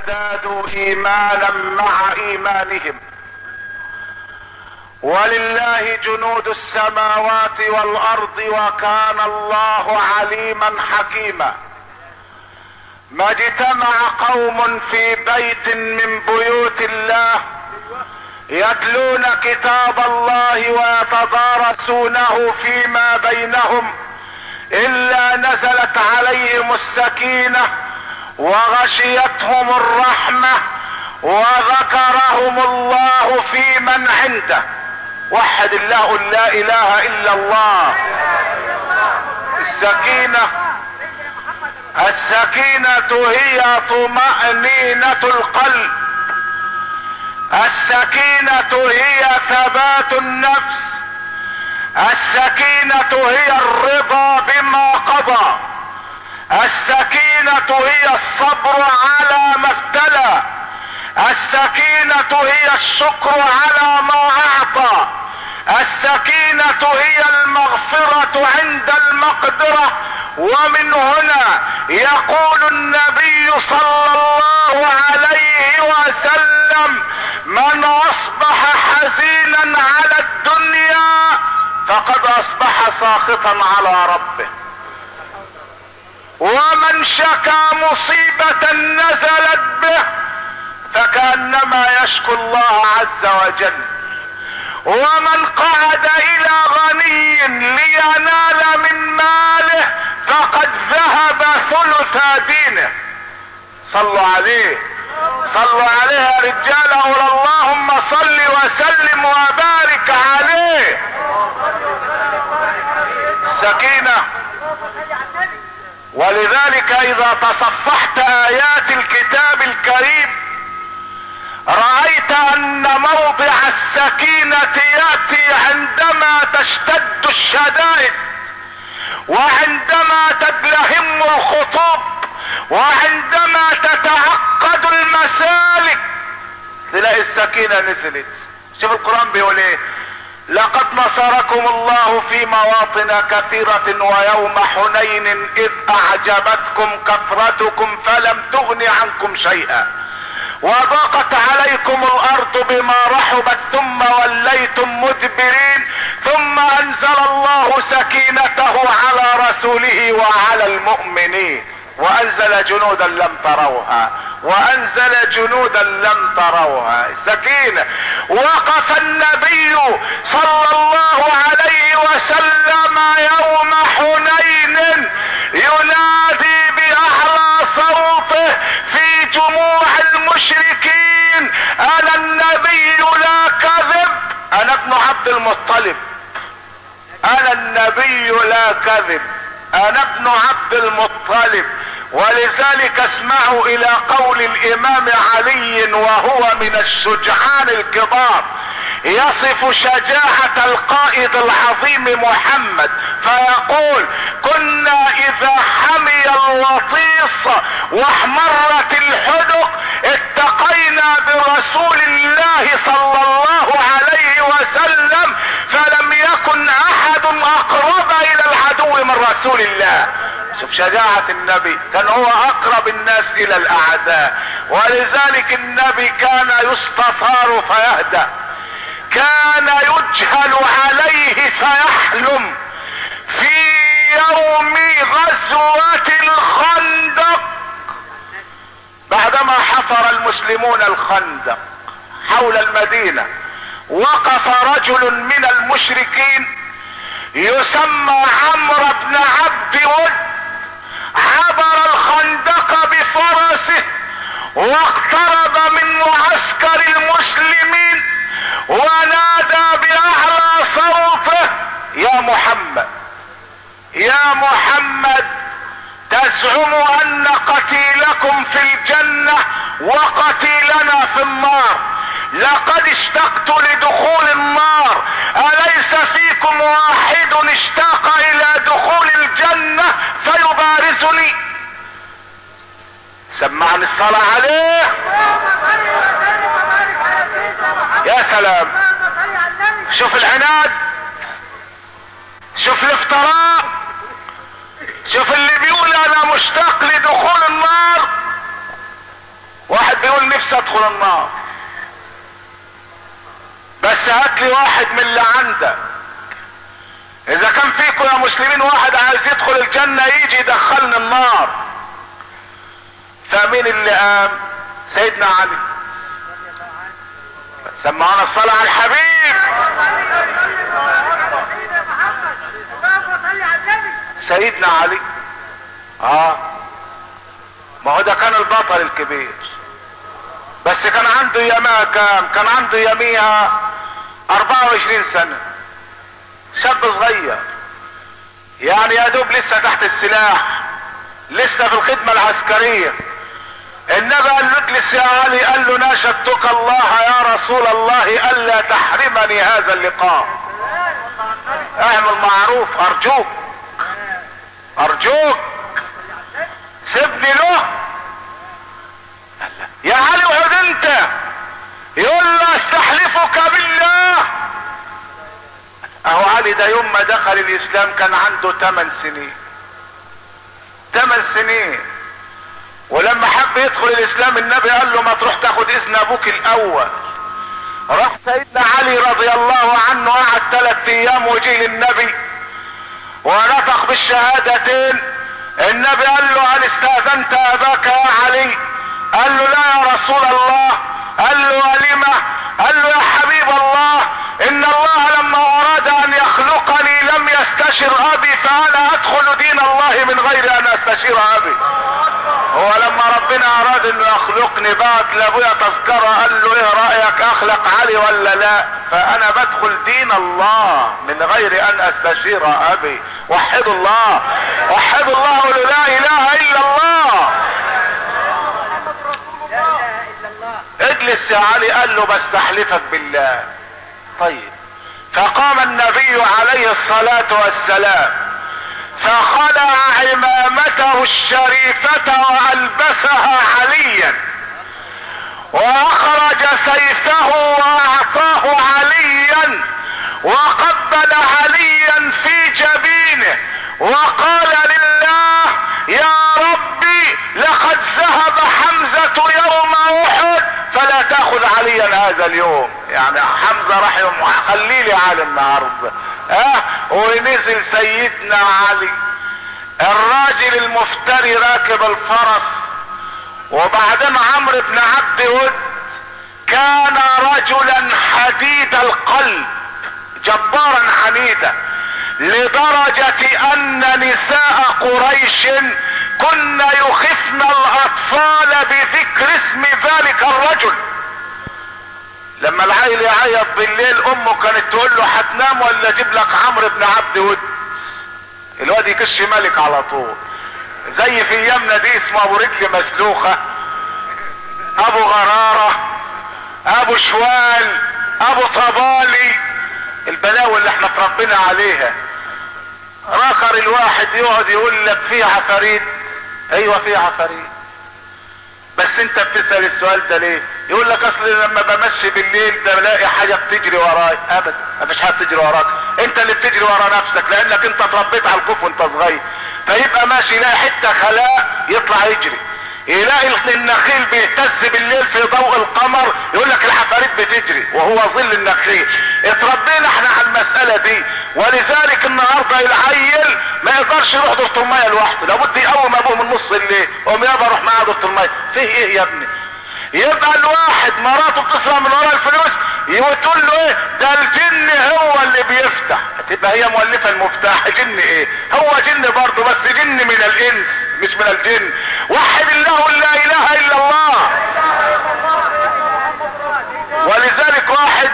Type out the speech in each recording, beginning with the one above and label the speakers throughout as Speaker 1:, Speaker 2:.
Speaker 1: ليزدادوا ايمانا مع ايمانهم ولله جنود السماوات والارض وكان الله عليما حكيما ما اجتمع قوم في بيت من بيوت الله يتلون كتاب الله ويتدارسونه فيما بينهم الا نزلت عليهم السكينه وغشيتهم الرحمه وذكرهم الله في من عنده وحد الله قل لا اله الا الله السكينه السكينه هي طمانينه القلب السكينه هي ثبات النفس السكينه هي الرضا بما قضى السكينه هي الصبر على ما ابتلى السكينة هي الشكر على ما اعطى السكينة هي المغفرة عند المقدرة ومن هنا يقول النبي صلى الله عليه وسلم من اصبح حزينا على الدنيا فقد اصبح ساخطا على ربه ومن شكى مصيبة نزلت به فكأنما يشكو الله عز وجل ومن قعد الى غني لينال من ماله فقد ذهب ثلث دينه صلوا عليه صلوا عليه يا رجال قول اللهم صل وسلم وبارك عليه سكينه ولذلك اذا تصفحت ايات الكتاب الكريم رأيت ان موضع السكينة يأتي عندما تشتد الشدائد وعندما تدلهم الخطوب وعندما تتعقد المسالك تلاقي السكينة نزلت شوف القرآن بيقول ايه لقد نصركم الله في مواطن كثيرة ويوم حنين اذ اعجبتكم كثرتكم فلم تغن عنكم شيئا وضاقت عليكم الارض بما رحبت ثم وليتم مدبرين ثم انزل الله سكينته على رسوله وعلى المؤمنين وانزل جنودا لم تروها وانزل جنودا لم تروها السكينة وقف النبي صلى الله عليه وسلم يوم حنين ينادي باعلى صوته في جموع المشركين انا النبي لا كذب انا ابن عبد المطلب انا النبي لا كذب انا ابن عبد المطلب ولذلك اسمعوا الى قول الامام علي وهو من الشجعان الكبار يصف شجاعة القائد العظيم محمد فيقول كنا اذا حمي الوطيس واحمرت الحدق اتقينا برسول الله صلى الله عليه وسلم فلم يكن احد اقرب الى العدو من رسول الله شوف شجاعة النبي كان هو اقرب الناس الى الاعداء ولذلك النبي كان يستثار فيهدأ كان يجهل عليه فيحلم في يوم غزوة الخندق بعدما حفر المسلمون الخندق حول المدينة وقف رجل من المشركين يسمى عمرو بن عبد ود عبر الخندق بفرسه واقترب من معسكر المسلمين ونادى باعلى صوته يا محمد يا محمد تزعم ان قتيلكم في الجنة وقتيلنا في النار لقد اشتقت لدخول النار اليس فيكم واحد اشتاق الى دخول الجنة فيبارزني سمعني الصلاة عليه يا سلام شوف العناد شوف الافتراء شوف اللي بيقول انا مشتاق لدخول النار واحد نفسي ادخل النار بس هات لي واحد من اللي عندك اذا كان فيكم يا مسلمين واحد عايز يدخل الجنة يجي يدخلني النار فمين اللي قام سيدنا علي سمعنا الصلاة على الحبيب سيدنا علي اه ما هو ده كان البطل الكبير بس كان عنده يمها كام كان عنده يميها 24 سنة شاب صغير يعني يا دوب لسه تحت السلاح لسه في الخدمة العسكرية النبي قال له اجلس يا علي قال له ناشدتك الله يا رسول الله الا تحرمني هذا اللقاء اعمل معروف ارجوك ارجوك سيبني له يا علي اقعد انت يقول له استحلفك بالله اهو علي ده يوم ما دخل الاسلام كان عنده 8 سنين 8 سنين ولما حب يدخل الاسلام النبي قال له ما تروح تاخد اذن ابوك الاول راح سيدنا علي رضي الله عنه قعد ثلاث ايام وجه للنبي ونطق بالشهادتين النبي قال له هل استاذنت اباك يا علي قال له لا يا رسول الله قال له ولم قال له يا حبيب الله ان الله لما اراد ان يخلقني لم يستشر ابي فانا ادخل دين الله من غير ان استشير ابي هو لما ربنا اراد انه يخلقني بعت لابويا تذكرة قال له ايه رأيك اخلق علي ولا لا فانا بدخل دين الله من غير ان استشير ابي وحدوا الله وحدوا الله قولوا لا اله الا الله اجلس يا علي قال له بستحلفك بالله طيب فقام النبي عليه الصلاة والسلام فخلع عمامته الشريفة والبسها عليا واخرج سيفه واعطاه عليا وقبل عليا في جبينه وقال لله يا ربي لقد ذهب حمزة يوم احد فلا تاخذ عليا هذا اليوم يعني حمزة راح يوم خلي لي علي النهارده اه ونزل سيدنا علي الراجل المفتري راكب الفرس وبعدين عمرو بن عبد ود كان رجلا حديد القلب جبارا حميدا لدرجة ان نساء قريش كن يخفن الاطفال بذكر اسم ذلك الرجل لما العيل يعيط بالليل امه كانت تقول له هتنام ولا اجيب لك عمرو بن عبد ود الواد يكش ملك على طول زي في ايامنا دي اسمه ابو رجل مسلوخة ابو غرارة ابو شوال ابو طبالي البلاوي اللي احنا اتربينا عليها رخر الواحد يقعد يقول لك في عفاريت ايوه في عفاريت بس انت بتسأل السؤال ده ليه يقول لك اصل لما بمشي بالليل ده بلاقي حاجة بتجري وراي ابدا مفيش حاجة بتجري وراك انت اللي بتجري ورا نفسك لانك انت اتربيت على الكوف وانت صغير فيبقى ماشي يلاقي حتة خلاء يطلع يجري يلاقي النخيل بيهتز بالليل في ضوء القمر يقول لك العفاريت بتجري وهو ظل النخيل اتربينا احنا على المسألة دي ولذلك النهاردة العيل ما يقدرش يروح دورة المية لوحده لابد يقوم ابوه من نص الليل قوم يابا روح معاه دورة المية فيه ايه يا ابني يبقى الواحد مراته بتسرق من ورا الفلوس وتقول له ايه ده الجن هو اللي بيفتح تبقى هي مؤلفة المفتاح جن ايه هو جن برضه بس جن من الانس مش من الجن وحد الله لا اله الا الله ولذلك واحد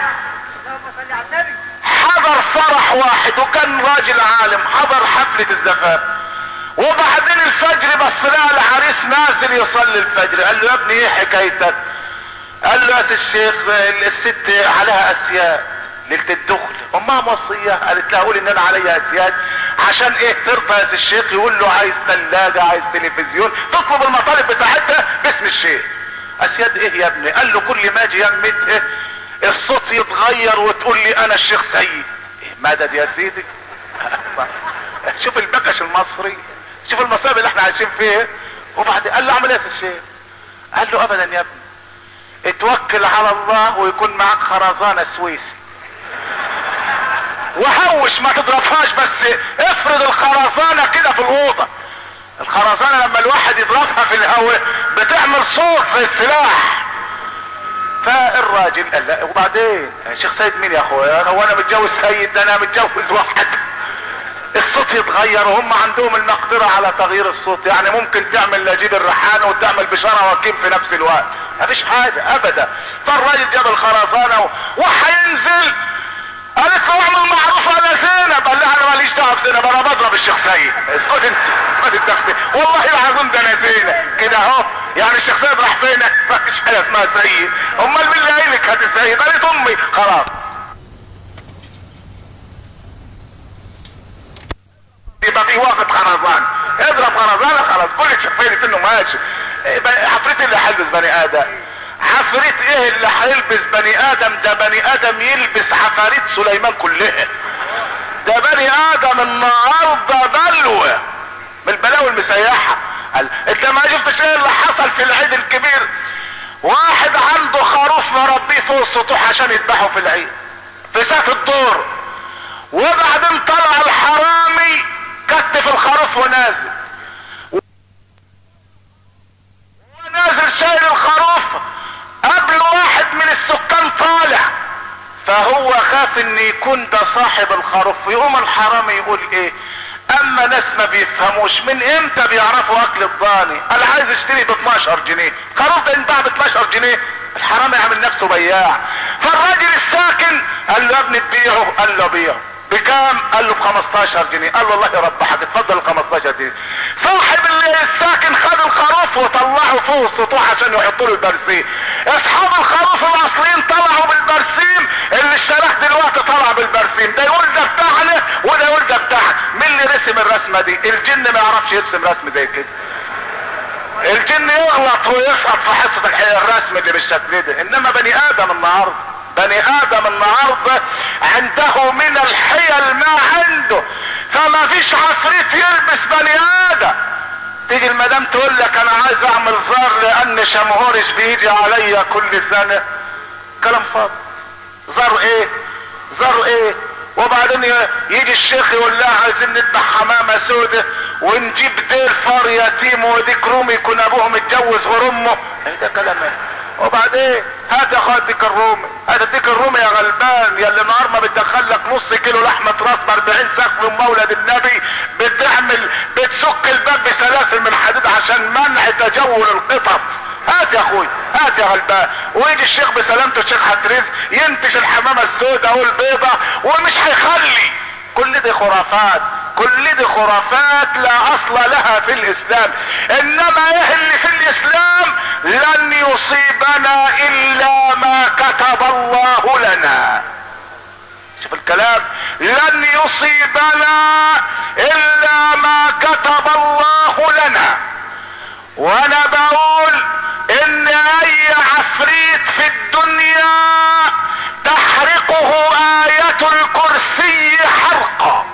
Speaker 1: حضر فرح واحد وكان راجل عالم حضر حفلة الزفاف وبعدين الفجر بص لها العريس نازل يصلي الفجر قال له يا ابني ايه حكايتك قال له يا سي الشيخ الست عليها اسياد ليله الدخل امها موصيه قالت لها قول ان انا عليا اسياد عشان ايه ترضى يا سي الشيخ يقول له عايز ثلاجه عايز تلفزيون تطلب المطالب بتاعتها باسم الشيخ اسياد ايه يا ابني قال له كل ما اجي يمتها الصوت يتغير وتقول لي انا الشيخ سيد إيه مدد يا سيدي شوف البكش المصري شوف المصايب اللي احنا عايشين فيها وبعد قال له اعمل ايه يا الشيخ قال له ابدا يا ابني اتوكل على الله ويكون معاك خرزانة سويسي وهوش ما تضربهاش بس افرض الخرزانة كده في الأوضة الخرزانة لما الواحد يضربها في الهواء بتعمل صوت زي السلاح فالراجل قال لا وبعدين شيخ سيد مين يا اخويا هو انا متجوز سيد ده انا متجوز واحد الصوت يتغير وهم عندهم المقدرة على تغيير الصوت يعني ممكن تعمل نجيب الريحان وتعمل بشارة وكيم في نفس الوقت مفيش حاجة ابدا فالراجل جاب الخرزانة وحينزل قالت له اعمل معروف على زينب قال لها انا ماليش دعوه بزينب انا بضرب الشيخ سيد اسكت انت ما تتدخلي والله العظيم ده انا زينب كده اهو يعني الشيخ سيد راح فين ما فيش حاجه اسمها سيد امال مين اللي قايل لك هات السيد قالت امي خلاص يبقى في واحد خرزان اضرب خرزانه خلاص كل شفيت انه ماشي حفريت اللي هيلبس بني ادم عفريت ايه اللي هيلبس بني ادم ده بني ادم يلبس عفاريت سليمان كلها ده بني ادم النهارده بلوى من البلاوي المسيحه قال انت ما شفتش ايه اللي حصل في العيد الكبير واحد عنده خروف مربيه فوق السطوح عشان يذبحه في العيد في ساعة الدور وبعدين طلع الحرامي كتف الخروف ونازل ونازل شايل الخروف قبل واحد من السكان طالع فهو خاف ان يكون ده صاحب الخروف يقوم الحرامي يقول ايه اما ناس ما بيفهموش من امتى بيعرفوا اكل الضاني قال عايز اشتري ب 12 جنيه خروف ده ينباع ب 12 جنيه الحرامي عامل نفسه بياع فالراجل الساكن قال له يا ابني تبيعه قال له بيعه بكام قال له ب 15 جنيه قال له الله يربحك اتفضل ال 15 جنيه صاحب اللي الساكن خد الخروف وطلعه فوق السطوح عشان يحطوا له البرسيم اصحاب الخروف الاصليين طلعوا بالبرسيم اللي اشتراه دلوقتي طلع بالبرسيم ده يقول ده بتاعنا وده يقول ده بتاعنا مين اللي رسم الرسمه دي الجن ما يعرفش يرسم رسم زي كده الجن يغلط ويسقط في حصه الرسم اللي بالشكل ده انما بني ادم النهارده بني ادم النهارده عنده من الحيل ما عنده فما فيش عفريت يلبس بني ادم تيجي المدام تقول لك انا عايز اعمل زار لان شمهورش بيجي عليا كل سنة كلام فاضي زار ايه زار ايه وبعدين يجي الشيخ يقول لها عايزين نذبح حمامة سودة ونجيب دير فار يتيم وديك رومي يكون ابوه متجوز غير امه ايه ده كلام ايه وبعدين هات يا اخويا اديك الرومي هات اديك الرومي يا غلبان يا اللي النهار ما بتدخل لك نص كيلو لحمه راس ب 40 سقف من مولد النبي بتعمل بتسك الباب بسلاسل من حديد عشان منع تجول القطط هات يا اخوي هات يا غلبان ويجي الشيخ بسلامته الشيخ حتريز ينتش الحمامه السوداء والبيضه ومش هيخلي كل دي خرافات كل دي خرافات لا اصل لها في الاسلام انما ايه اللي في الاسلام لن يصيبنا الا ما كتب الله لنا شوف الكلام لن يصيبنا الا ما كتب الله لنا وانا بقول ان اي عفريت في الدنيا تحرقه آية الكرسي حرقا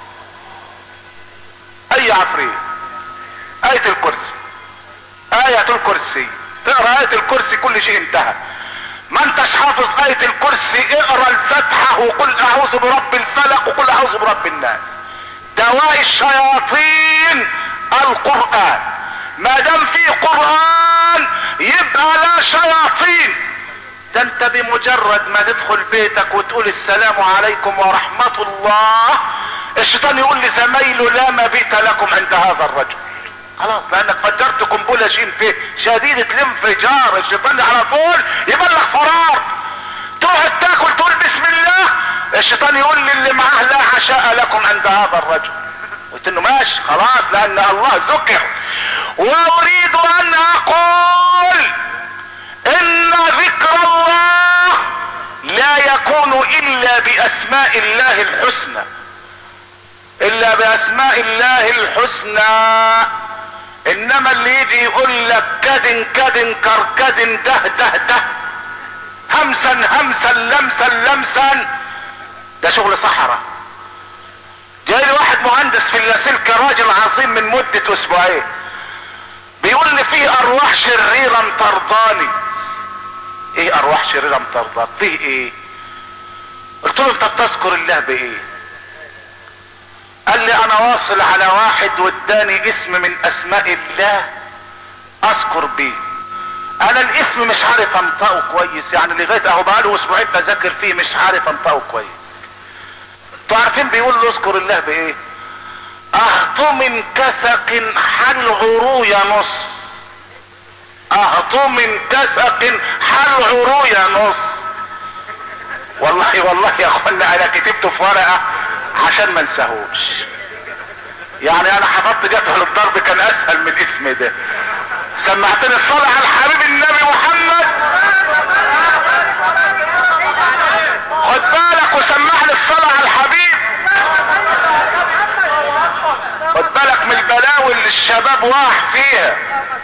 Speaker 1: اي عفريت آية الكرسي آية الكرسي تقرأ آية الكرسي كل شيء انتهى ما انتش حافظ آية الكرسي اقرأ الفتحة وقل اعوذ برب الفلق وقل اعوذ برب الناس دواء الشياطين القرآن ما دام في قرآن يبقى لا شياطين ده انت بمجرد ما تدخل بيتك وتقول السلام عليكم ورحمة الله الشيطان يقول لزمايله لا مبيت لكم عند هذا الرجل خلاص لانك فجرت قنبلة شين فيه شديدة الانفجار الشيطان على طول يبلغ فرار تقعد تاكل تقول بسم الله الشيطان يقول للي معاه لا عشاء لكم عند هذا الرجل قلت له ماشي خلاص لان الله ذكر واريد ان اقول ان ذكر الله لا يكون الا باسماء الله الحسنى الا باسماء الله الحسنى انما اللي يجي يقول لك كدن كدن كركدن ده ده ده همسا همسا لمسا لمسا ده شغل صحراء جاي لي واحد مهندس في اللاسلكي راجل عظيم من مدة اسبوعين بيقول لي في ارواح شريرة ترضاني ايه ارواح شريرة مطارداك فيه ايه قلت له انت بتذكر الله بايه قال لي انا واصل على واحد واداني اسم من اسماء الله اذكر بيه انا الاسم مش عارف انطقه كويس يعني لغايه اهو بقاله اسبوعين بذاكر فيه مش عارف انطقه كويس انتوا عارفين بيقول له اذكر الله بايه اهط من كسق حل عرويا نص اهط من كسق حل عرويا نص والله والله يا اخوانا انا كتبته في ورقه عشان ما انساهوش يعني انا حفظت جدول الضرب كان اسهل من الاسم ده سمعتني الصلاة على الحبيب النبي محمد خد بالك وسمعني الصلاة على الحبيب خد بالك من البلاوي اللي الشباب واقع فيها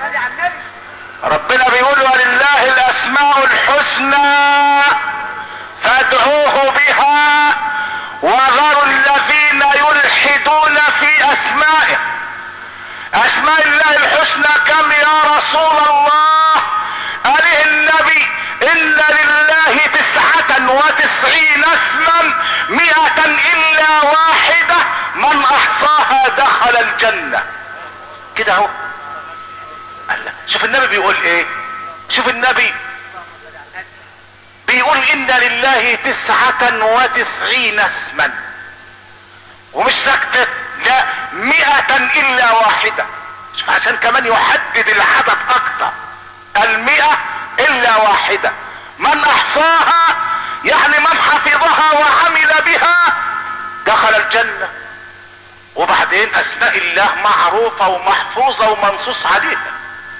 Speaker 1: ربنا بيقول ولله الاسماء الحسنى فادعوه بها وذروا الذين يلحدون في اسمائه اسماء الله الحسنى كم يا رسول الله قاله النبي ان لله تسعة وتسعين اسما مئة الا واحدة من احصاها دخل الجنة كده اهو شوف النبي بيقول ايه شوف النبي بيقول ان لله تسعة وتسعين اسما ومش سكتت لا مئة الا واحدة شوف عشان كمان يحدد العدد اكتر المئة الا واحدة من احصاها يعني من حفظها وعمل بها دخل الجنة وبعدين اسماء الله معروفة ومحفوظة ومنصوص عليها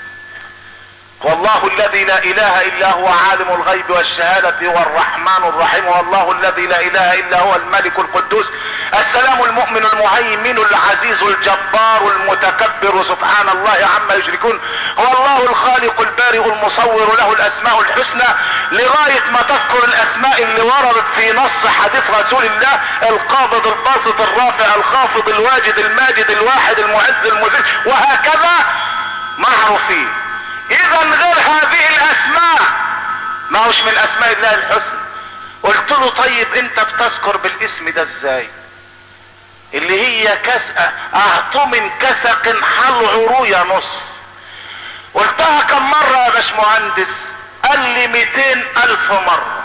Speaker 1: والله الذي لا اله الا هو عالم الغيب والشهادة هو الرحمن الرحيم والله الذي لا اله الا هو الملك القدوس السلام المؤمن المهيمن العزيز الجبار المتكبر سبحان الله عما يشركون هو الله الخالق البارئ المصور له الاسماء الحسنى لغاية ما تذكر الاسماء اللي وردت في نص حديث رسول الله القابض الباسط الرافع الخافض الواجد الماجد الواحد المعز المذل وهكذا معروفين اذا غير هذه الاسماء ما هوش من اسماء الله الحسنى قلت له طيب انت بتذكر بالاسم ده ازاي اللي هي كسأة اهطو من كسق حل عرويا نص قلتها كم مرة يا باشمهندس قال لي ميتين الف مرة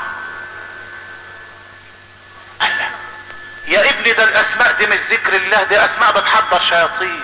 Speaker 1: قال لا. يا ابني ده الاسماء دي مش ذكر الله دي اسماء بتحضر شياطين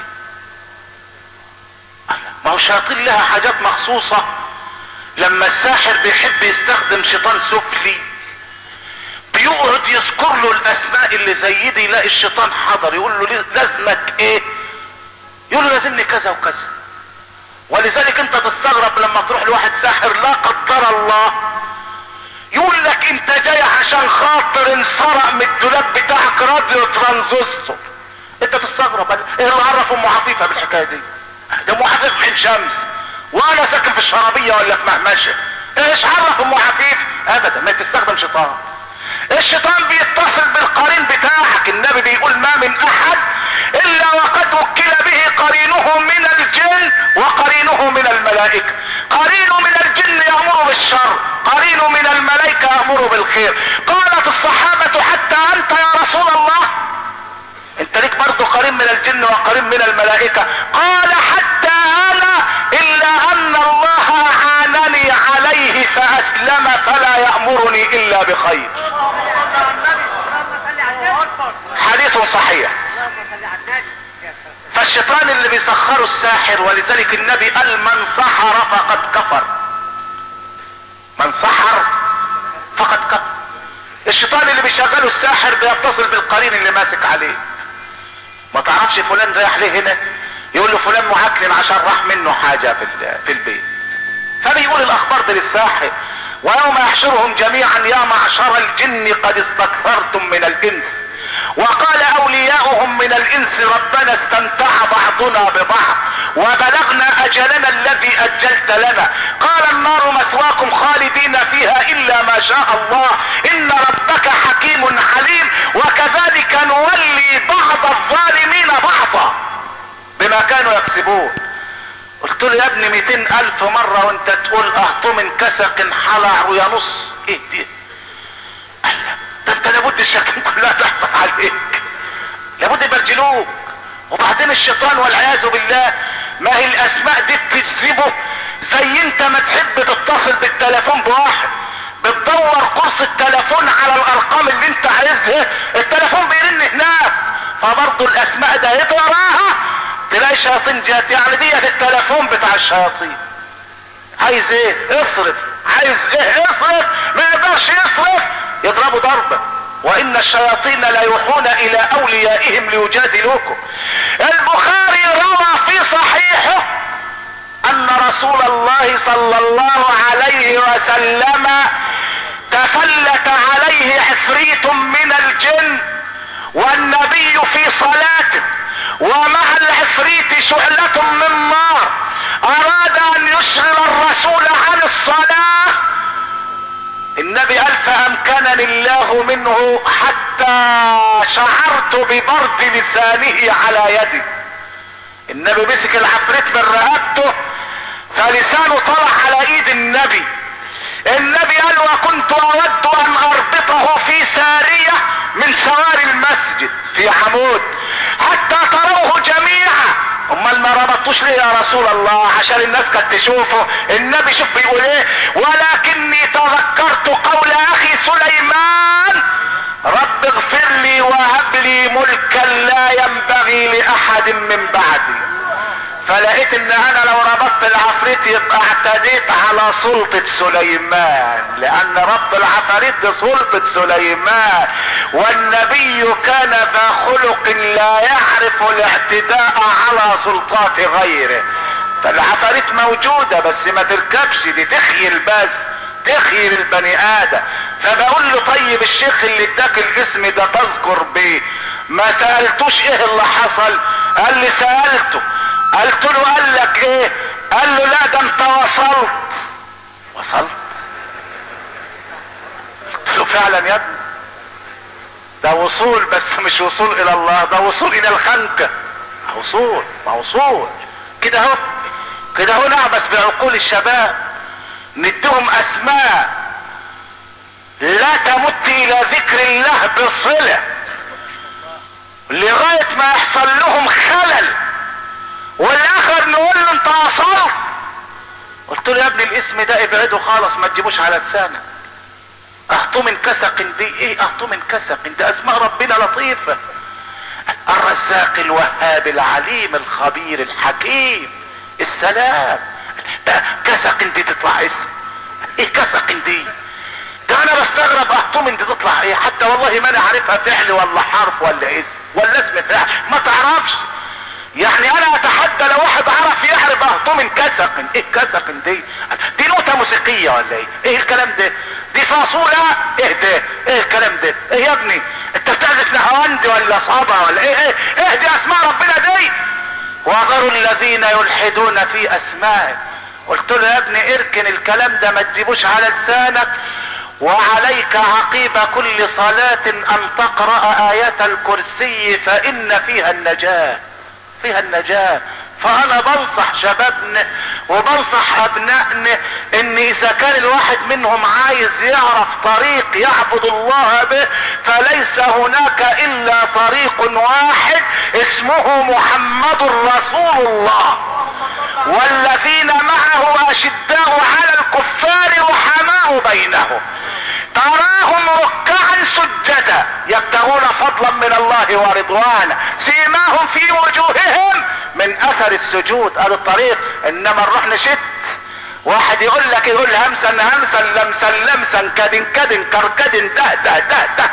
Speaker 1: ما هو الشياطين لها حاجات مخصوصة لما الساحر بيحب يستخدم شيطان سفلي بيقعد يذكر له الاسماء اللي زي دي يلاقي الشيطان حضر يقول له لازمك ايه يقول له لازمني كذا وكذا ولذلك انت تستغرب لما تروح لواحد ساحر لا قدر الله يقول لك انت جاي عشان خاطر انسرق من الدولاب بتاعك راديو ترانزستور انت تستغرب ايه اللي عرف ام عفيفه بالحكايه دي ده ام عفيف عين شمس وانا ساكن في الشرابيه ولا في مهمشه ايش عرف ام عفيف ابدا ما تستخدم شيطان الشيطان بيتصل بالقرين بتاعك النبي بيقول ما من احد الا وقد وكل به قرينه من الجن وقرينه من الملائكة قرين من الجن يأمر بالشر قرين من الملائكة يأمر بالخير قالت الصحابة حتى انت يا رسول الله انت ليك برضه قرين من الجن وقرين من الملائكة قال حتى انا الا ان الله عانني عليه فاسلم فلا يأمرني الا بخير حديث صحيح فالشيطان اللي بيسخره الساحر ولذلك النبي قال من سحر فقد كفر من سحر فقد كفر الشيطان اللي بيشغله الساحر بيتصل بالقرين اللي ماسك عليه ما تعرفش فلان رايح ليه هنا يقول له فلان معكنن عشان راح منه حاجة في, في البيت فبيقول الاخبار دي للساحر ويوم يحشرهم جميعا يا معشر الجن قد استكثرتم من الانس وقال اولياؤهم من الانس ربنا استمتع بعضنا ببعض وبلغنا اجلنا الذي اجلت لنا قال النار مثواكم خالدين فيها الا ما شاء الله ان ربك حكيم عليم وكذلك نولي بعض الظالمين بعضا بما كانوا يكسبون قلت له يا ابني ميتين الف مرة وانت تقول اهطم انكسق انحلع وينص ايه دي قال لا ده انت لابد الشياطين كلها تحت عليك لابد يبرجلوك وبعدين الشيطان والعياذ بالله ما هي الاسماء دي بتجذبه زي انت ما تحب تتصل بالتليفون بواحد بتدور قرص التليفون على الارقام اللي انت عايزها التليفون بيرن هناك فبرضه الاسماء ده يقراها تلاقي الشياطين جات يعني ديت التليفون بتاع الشياطين عايز ايه اصرف عايز ايه اصرف ما يقدرش يصرف يضربوا ضربه وان الشياطين لا يوحون الى اوليائهم ليجادلوكم البخاري روى في صحيحه ان رسول الله صلى الله عليه وسلم تفلت عليه عفريت من الجن والنبي في صلاته ومع العفريت شعلة من نار اراد ان يشغل الرسول عن الصلاة النبي قال فامكنني الله منه حتى شعرت ببرد لسانه على يدي النبي مسك العفريت من رقبته فلسانه طلع على ايد النبي النبي قال وكنت اود ان اربطه في سارية من سواري المسجد في عمود حتى تروه جميعا امال ما ربطوش ليه يا رسول الله عشان الناس كانت تشوفه النبي شوف بيقول ايه ولكني تذكرت قول اخي سليمان رب اغفر لي وهب لي ملكا لا ينبغي لاحد من بعدي فلقيت ان انا لو ربطت العفريت يبقى اعتديت على سلطة سليمان لان رب العفاريت دي سلطة سليمان والنبي كان ذا خلق لا يعرف الاعتداء على سلطات غيره فالعفاريت موجودة بس ما تركبش دي تخيل بس تخيل البني ادم فبقول له طيب الشيخ اللي اداك الاسم ده تذكر بيه ما سألتوش ايه اللي حصل قال لي سألته قلت له قال لك ايه قال له لا ده انت وصلت وصلت قلت له فعلا يا ابني ده وصول بس مش وصول الى الله ده وصول الى الخنكة وصول وصول كده اهو كده اهو نعبس بعقول الشباب ندهم اسماء لا تمت الى ذكر الله بصلة لغاية ما يحصل لهم خلل والاخر نقول له انت وصلت قلت له يا ابني الاسم ده ابعده خالص ما تجيبوش على لسانك اهطو من كسق دي ايه اهطو من كسق ده اسماء ربنا لطيفة الرزاق الوهاب العليم الخبير الحكيم السلام ده كسق دي تطلع اسم ايه كسق دي ده انا بستغرب اهطو من دي تطلع ايه حتى والله ما انا عارفها فعل ولا حرف ولا اسم ولا اسم فعل ما تعرفش يعني انا اتحدى لو واحد عرف يعرف اهطو من كسق ايه كسق دي دي نوتة موسيقية ولا ايه ايه الكلام ده دي فاصولة ايه ده ايه الكلام ده ايه يا ابني انت بتعزف نهاوندي ولا صابة ولا ايه ايه ايه دي اسماء ربنا دي وذروا الذين يلحدون في اسمائه قلت له يا ابني اركن الكلام ده ما تجيبوش على لسانك وعليك عقيب كل صلاة ان تقرأ آية الكرسي فان فيها النجاة فيها النجاة فانا بنصح شبابنا وبنصح ابنائنا ان اذا كان الواحد منهم عايز يعرف طريق يعبد الله به فليس هناك الا طريق واحد اسمه محمد رسول الله والذين معه اشداء على الكفار وحماء بينهم تراهم ركعا سجدا يبتغون فضلا من الله ورضوانا سيماهم في وجوههم من اثر السجود هذا الطريق انما نروح نشت واحد يقول لك يقول همسا همسا لمسا لمسا كدن كدن كركدن ده ده ده ده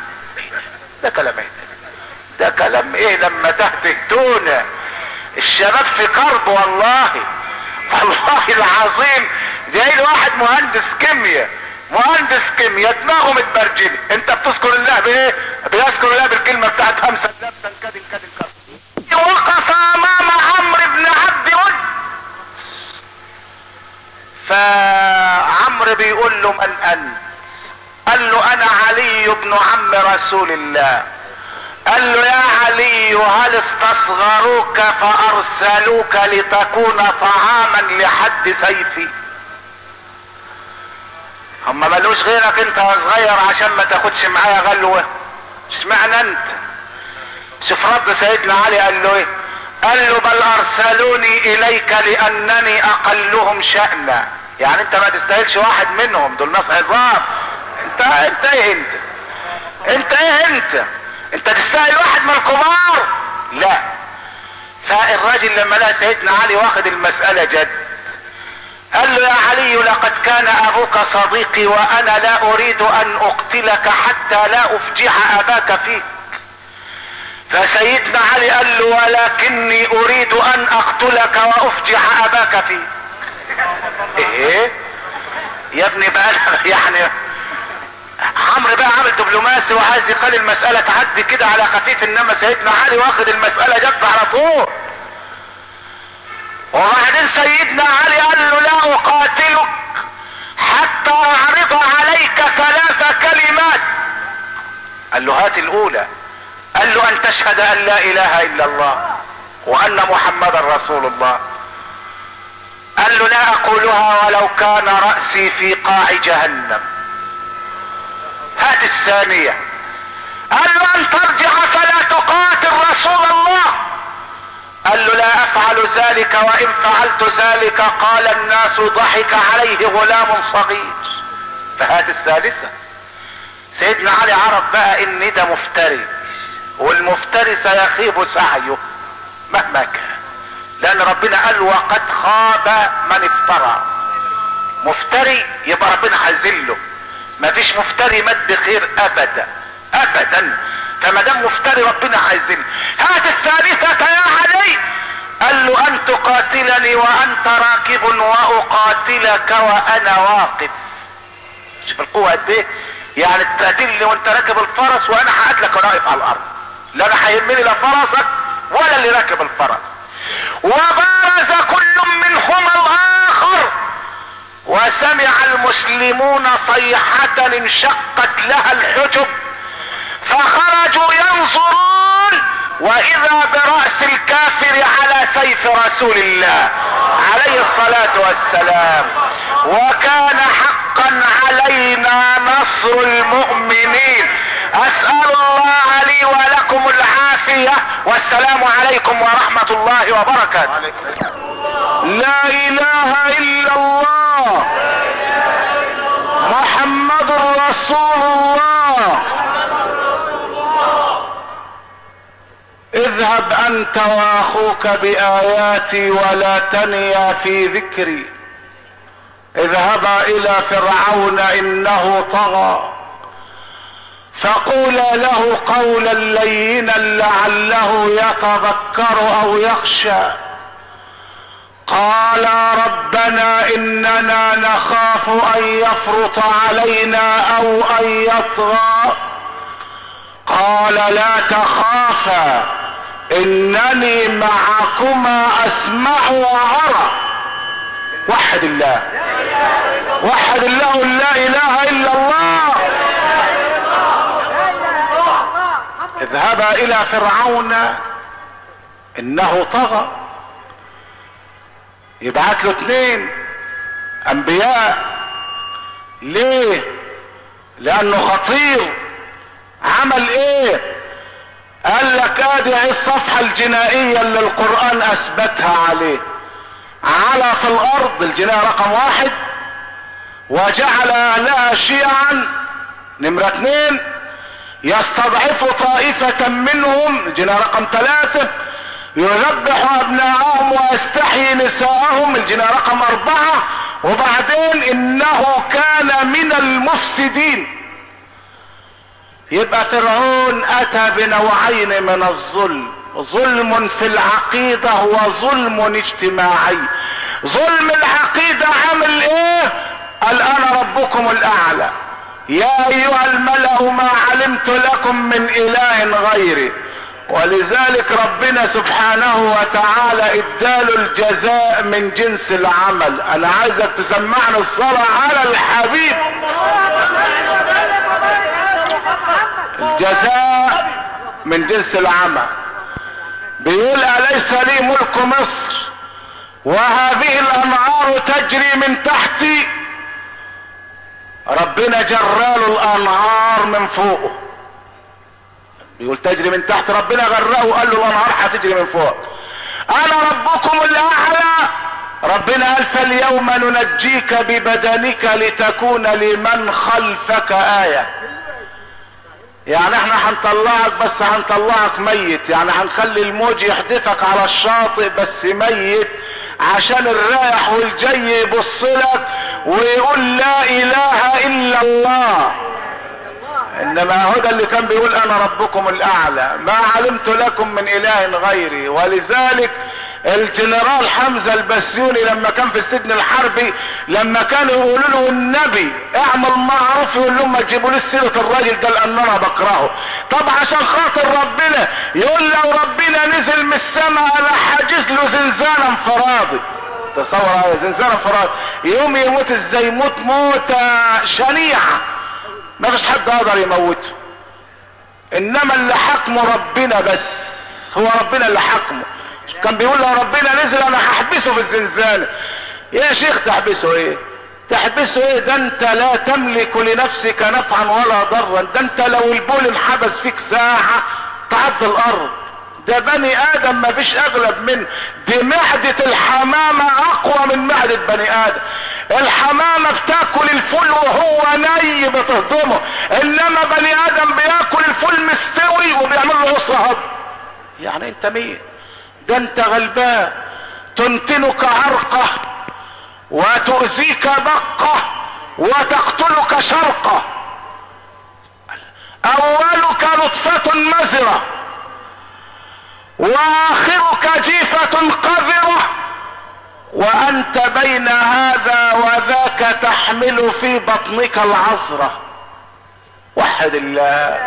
Speaker 1: ده كلام ايه ده كلام ايه لما تهتهتون الشباب في كرب والله والله العظيم جاي لي واحد مهندس كيمياء مهندس كيمياء دماغه متبرجله انت بتذكر الله بايه بيذكر الله بالكلمه بتاعت همسا لمسا كدن كدن كدن وقف امام عمرو بن عبد ود فعمرو بيقول له من انت قال له انا علي بن عم رسول الله قال له يا علي هل استصغروك فارسلوك لتكون طعاما لحد سيفي هم ملوش غيرك انت يا صغير عشان ما تاخدش معايا غلوة اشمعنى انت شوف رد سيدنا علي قال له ايه قال له بل ارسلوني اليك لانني اقلهم شأنا يعني انت ما تستاهلش واحد منهم دول ناس عظام انت انت ايه انت انت ايه انت انت تستاهل واحد من الكبار لا فالراجل لما لقى سيدنا علي واخد المسألة جد قال له يا علي لقد كان ابوك صديقي وانا لا اريد ان اقتلك حتى لا افجع اباك فيك فسيدنا علي قال له ولكني اريد ان اقتلك وافجع اباك فيك ايه يا ابني بقى يعني عمرو بقى عامل دبلوماسي وعايز يخلي المسألة تعدي كده على خفيف انما سيدنا علي واخد المسألة جد على طول وبعدين سيدنا علي قال له لا اقاتلك حتى اعرض عليك ثلاث كلمات قال له هات الاولى قال له ان تشهد ان لا اله الا الله وان محمدا رسول الله قال له لا اقولها ولو كان رأسي في قاع جهنم هات الثانية قال له ان ترجع فلا تقاتل رسول الله قال له لا افعل ذلك وان فعلت ذلك قال الناس ضحك عليه غلام صغير فهات الثالثة سيدنا علي عرف بقى ان ده مفتري والمفتري سيخيب سعيه مهما كان لان ربنا قال وقد خاب من افترى مفتري يبقى ربنا هيذله مفيش مفتري مد خير ابدا ابدا فما دام مفتري ربنا هيذله هات الثالثة يا علي قال له ان تقاتلني وانت راكب واقاتلك وانا واقف شوف القوة قد ايه يعني تقاتلني وانت راكب الفرس وانا هقاتلك وانا واقف على الارض لا انا هيهمني لا فرسك ولا اللي راكب الفرس وبارز كل منهما الاخر وسمع المسلمون صيحة انشقت لها الحجب فخرجوا ينظرون واذا برأس الكافر على سيف رسول الله عليه الصلاة والسلام وكان حقا علينا نصر المؤمنين اسأل الله لي ولكم العافية والسلام عليكم ورحمة الله وبركاته لا اله الا الله محمد رسول الله اذهب انت واخوك باياتي ولا تنيا في ذكري اذهبا الى فرعون انه طغى فقولا له قولا لينا لعله يتذكر او يخشى قال ربنا اننا نخاف ان يفرط علينا او ان يطغى قال لا تخافا انني معكما اسمع وارى وحد الله وحد الله لا اله الا الله اذهبا الى فرعون انه طغى يبعت له اتنين انبياء ليه لانه خطير عمل ايه قال لك ادي الصفحة الجنائية اللي القرآن اثبتها عليه على في الارض الجناية رقم واحد وجعل اهلها شيعا نمرة اتنين يستضعف طائفة منهم الجناية رقم ثلاثة يذبح ابناءهم ويستحيي نساءهم الجناية رقم اربعة وبعدين انه كان من المفسدين يبقى فرعون اتى بنوعين من الظلم ظلم في العقيدة وظلم اجتماعي ظلم العقيدة عمل ايه قال انا ربكم الاعلى يا ايها الملأ ما علمت لكم من اله غيري ولذلك ربنا سبحانه وتعالى اداله الجزاء من جنس العمل انا عايزك تسمعني الصلاة على الحبيب الجزاء من جنس العمى بيقول اليس لي ملك مصر وهذه الانهار تجري من تحتي ربنا جراله الانهار من فوقه بيقول تجري من تحت ربنا غرقه وقال له الانهار هتجري من فوق انا ربكم الاعلى ربنا قال فاليوم ننجيك ببدنك لتكون لمن خلفك آية يعني احنا هنطلعك بس هنطلعك ميت يعني هنخلي الموج يحدفك على الشاطئ بس ميت عشان الرايح والجاي يبص لك ويقول لا اله الا الله انما هدى اللي كان بيقول انا ربكم الاعلى ما علمت لكم من اله غيري ولذلك الجنرال حمزة البسيوني لما كان في السجن الحربي لما كانوا يقولوا له النبي اعمل معروف يقول لهم ما تجيبوليش سيرة الراجل ده لان انا بكرهه طب عشان خاطر ربنا يقول لو ربنا نزل من السماء انا حاجز له زنزانة انفرادي تصور زنزانة انفرادي يوم يموت ازاي يموت موتة شنيعة ما فيش حد يقدر يموته انما اللي حكمه ربنا بس هو ربنا اللي حكمه كان بيقول لو ربنا نزل انا هحبسه في الزنزانة يا شيخ تحبسه ايه تحبسه ايه ده انت لا تملك لنفسك نفعا ولا ضرا ده انت لو البول انحبس فيك ساعة تعدي الارض ده بني ادم ما فيش اغلب منه دي معدة الحمامة اقوى من معدة بني ادم الحمامة بتاكل الفول وهو ني بتهضمه انما بني ادم بياكل الفول مستوي وبيعمل له عسر هضم يعني انت مين ده انت غلبان تنتنك عرقة وتؤذيك دقة وتقتلك شرقة اولك نطفة مزرة واخرك جيفة قذرة وانت بين هذا وذاك تحمل في بطنك العذرة وحد الله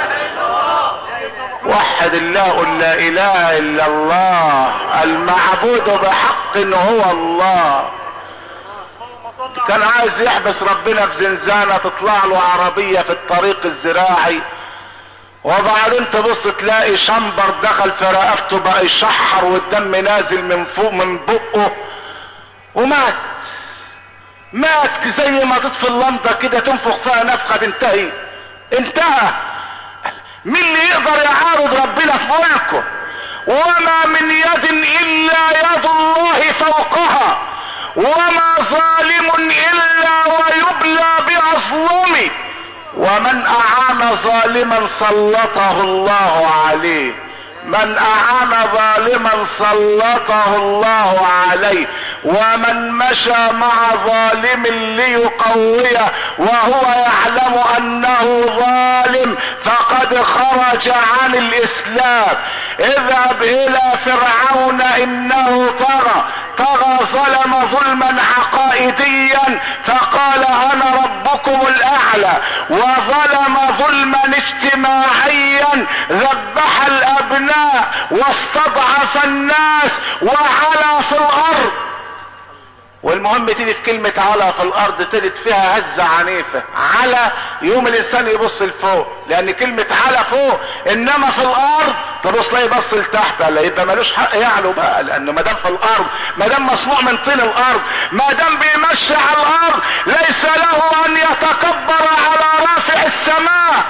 Speaker 1: وحد الله قل لا اله الا الله المعبود بحق هو الله كان عايز يحبس ربنا في زنزانة تطلع له عربية في الطريق الزراعي وبعدين تبص تلاقي شمبر دخل في رقبته بقى يشحر والدم نازل من فوق من بقه ومات مات زي ما تطفي اللمضة كده تنفخ فيها نفخة تنتهي انتهى مين اللي يقدر يعارض ربنا في ملكه وما من يد الا يد الله فوقها وما ظالم الا ويبلى باظلمه ومن اعان ظالما سلطه الله عليه من اعان ظالما سلطه الله عليه ومن مشى مع ظالم ليقويه وهو يعلم انه ظالم فقد خرج عن الاسلام اذهب الى فرعون انه طغى طغى ظلم ظلما عقائديا فقال انا ربكم الاعلى وظلم ظلما اجتماعيا ذبح الابناء واستضعف الناس وعلى في الارض والمهم تيجي في كلمة على في الارض تجد فيها هزة عنيفة على يوم الانسان يبص لفوق لان كلمة على فوق انما في الارض تبص لا يبص لتحت لا يبقى ملوش حق يعلو بقى لانه ما دام في الارض ما دام مصنوع من طين الارض ما دام بيمشي على الارض ليس له ان يتكبر على رافع السماء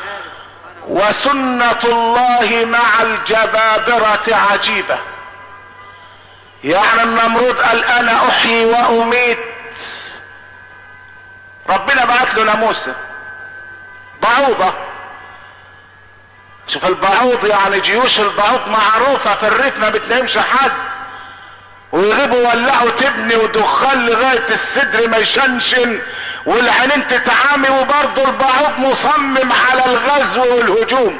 Speaker 1: وسنة الله مع الجبابرة عجيبة يعني النمرود قال انا احيي واميت ربنا بعت له ناموسه بعوضة شوف البعوض يعني جيوش البعوض معروفة في الريف ما بتنامش حد ويغيبوا يولعوا تبني ودخان لغاية الصدر ما يشنشن والعينين تتعامي وبرضه البعوض مصمم على الغزو والهجوم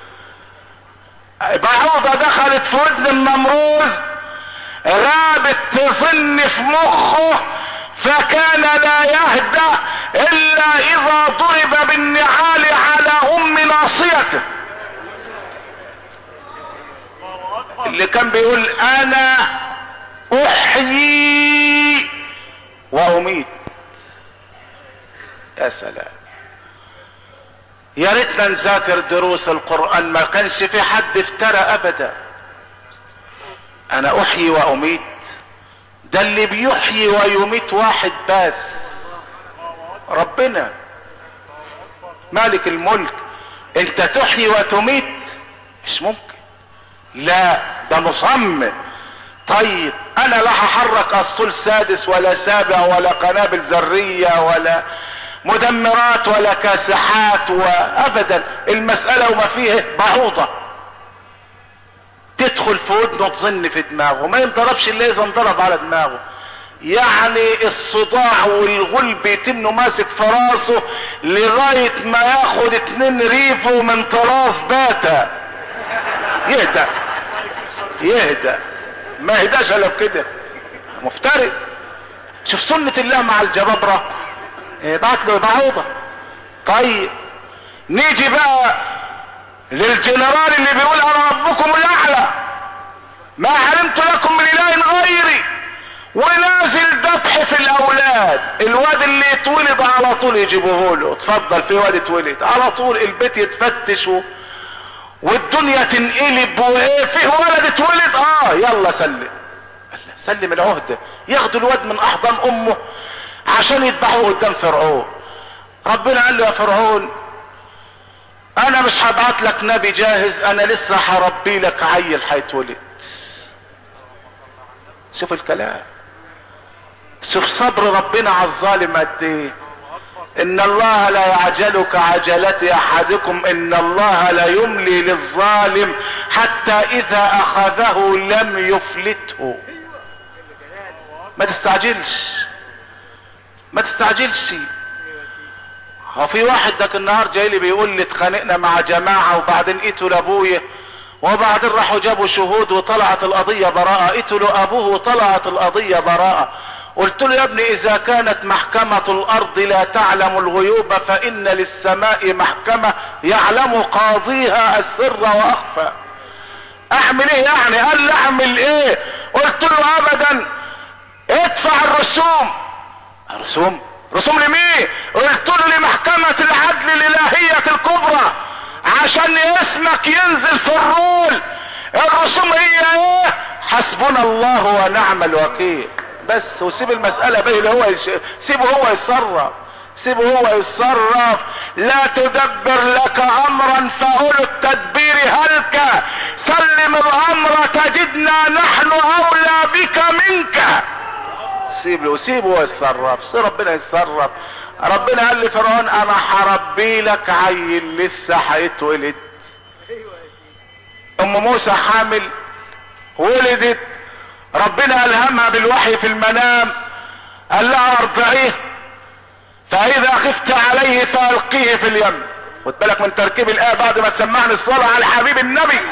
Speaker 1: بعوضة دخلت في ودن النمروز غابت تظن في مخه فكان لا يهدأ الا اذا ضرب بالنعال على ام ناصيته اللي كان بيقول انا احيي واميت يا سلام يا ريتنا نذاكر دروس القرآن ما كانش في حد افترى ابدا انا احيي واميت ده اللي بيحيي ويميت واحد بس ربنا مالك الملك انت تحيي وتميت مش ممكن لا ده مصمم طيب انا لا هحرك اسطول سادس ولا سابع ولا قنابل ذريه ولا مدمرات ولا كاسحات وابدا المساله وما فيه بعوضه تدخل في ودنه تظن في دماغه ما ينضربش الا اذا انضرب على دماغه يعني الصداع والغل بيتم ماسك في راسه لغايه ما ياخد اتنين ريفه من طراز باتا يهدى يهدى ما يهداش الا بكده مفتري شوف سنة الله مع الجبابرة بعت له بعوضة طيب نيجي بقى للجنرال اللي بيقول انا ربكم الاعلى ما علمت لكم من اله غيري ونازل ذبح في الاولاد الواد اللي يتولد على طول يجيبوه له اتفضل في واد اتولد على طول البيت يتفتش و... والدنيا تنقلب وايه فيه ولد اتولد اه يلا سلم سلم العهده ياخدوا الواد من احضان امه عشان يذبحوه قدام فرعون ربنا قال له يا فرعون انا مش هبعت لك نبي جاهز انا لسه هربي لك عيل هيتولد شوف الكلام شوف صبر ربنا على الظالم قد ايه ان الله لا يعجل كعجلة احدكم ان الله لا يملي للظالم حتى اذا اخذه لم يفلته ما تستعجلش ما تستعجلش هو في واحد ذاك النهار جاي لي بيقول لي اتخانقنا مع جماعة وبعدين قتلوا ابويا وبعدين راحوا جابوا شهود وطلعت القضية براءة قتلوا ابوه وطلعت القضية براءة قلت له يا ابني اذا كانت محكمة الارض لا تعلم الغيوب فان للسماء محكمة يعلم قاضيها السر واخفى اعمل ايه يعني قال لي اعمل ايه قلت له ابدا ادفع الرسوم رسوم رسوم لمين قلت له لمحكمة العدل الالهية الكبرى عشان اسمك ينزل في الرول الرسوم هي ايه حسبنا الله ونعم الوكيل بس وسيب المسألة بيه هو يش... سيبه هو يتصرف سيبه هو يتصرف لا تدبر لك امرا فاولو التدبير هلك سلم الامر تجدنا نحن اولى بك منك سيب له سيبه هو يتصرف سيب ربنا يتصرف ربنا قال لفرعون انا هربي لك عيل لسه هيتولد ام موسى حامل ولدت ربنا الهمها بالوحي في المنام قال لها ارضعيه فاذا خفت عليه فالقيه في اليم خد بالك من تركيب الايه بعد ما تسمعني الصلاه على حبيب النبي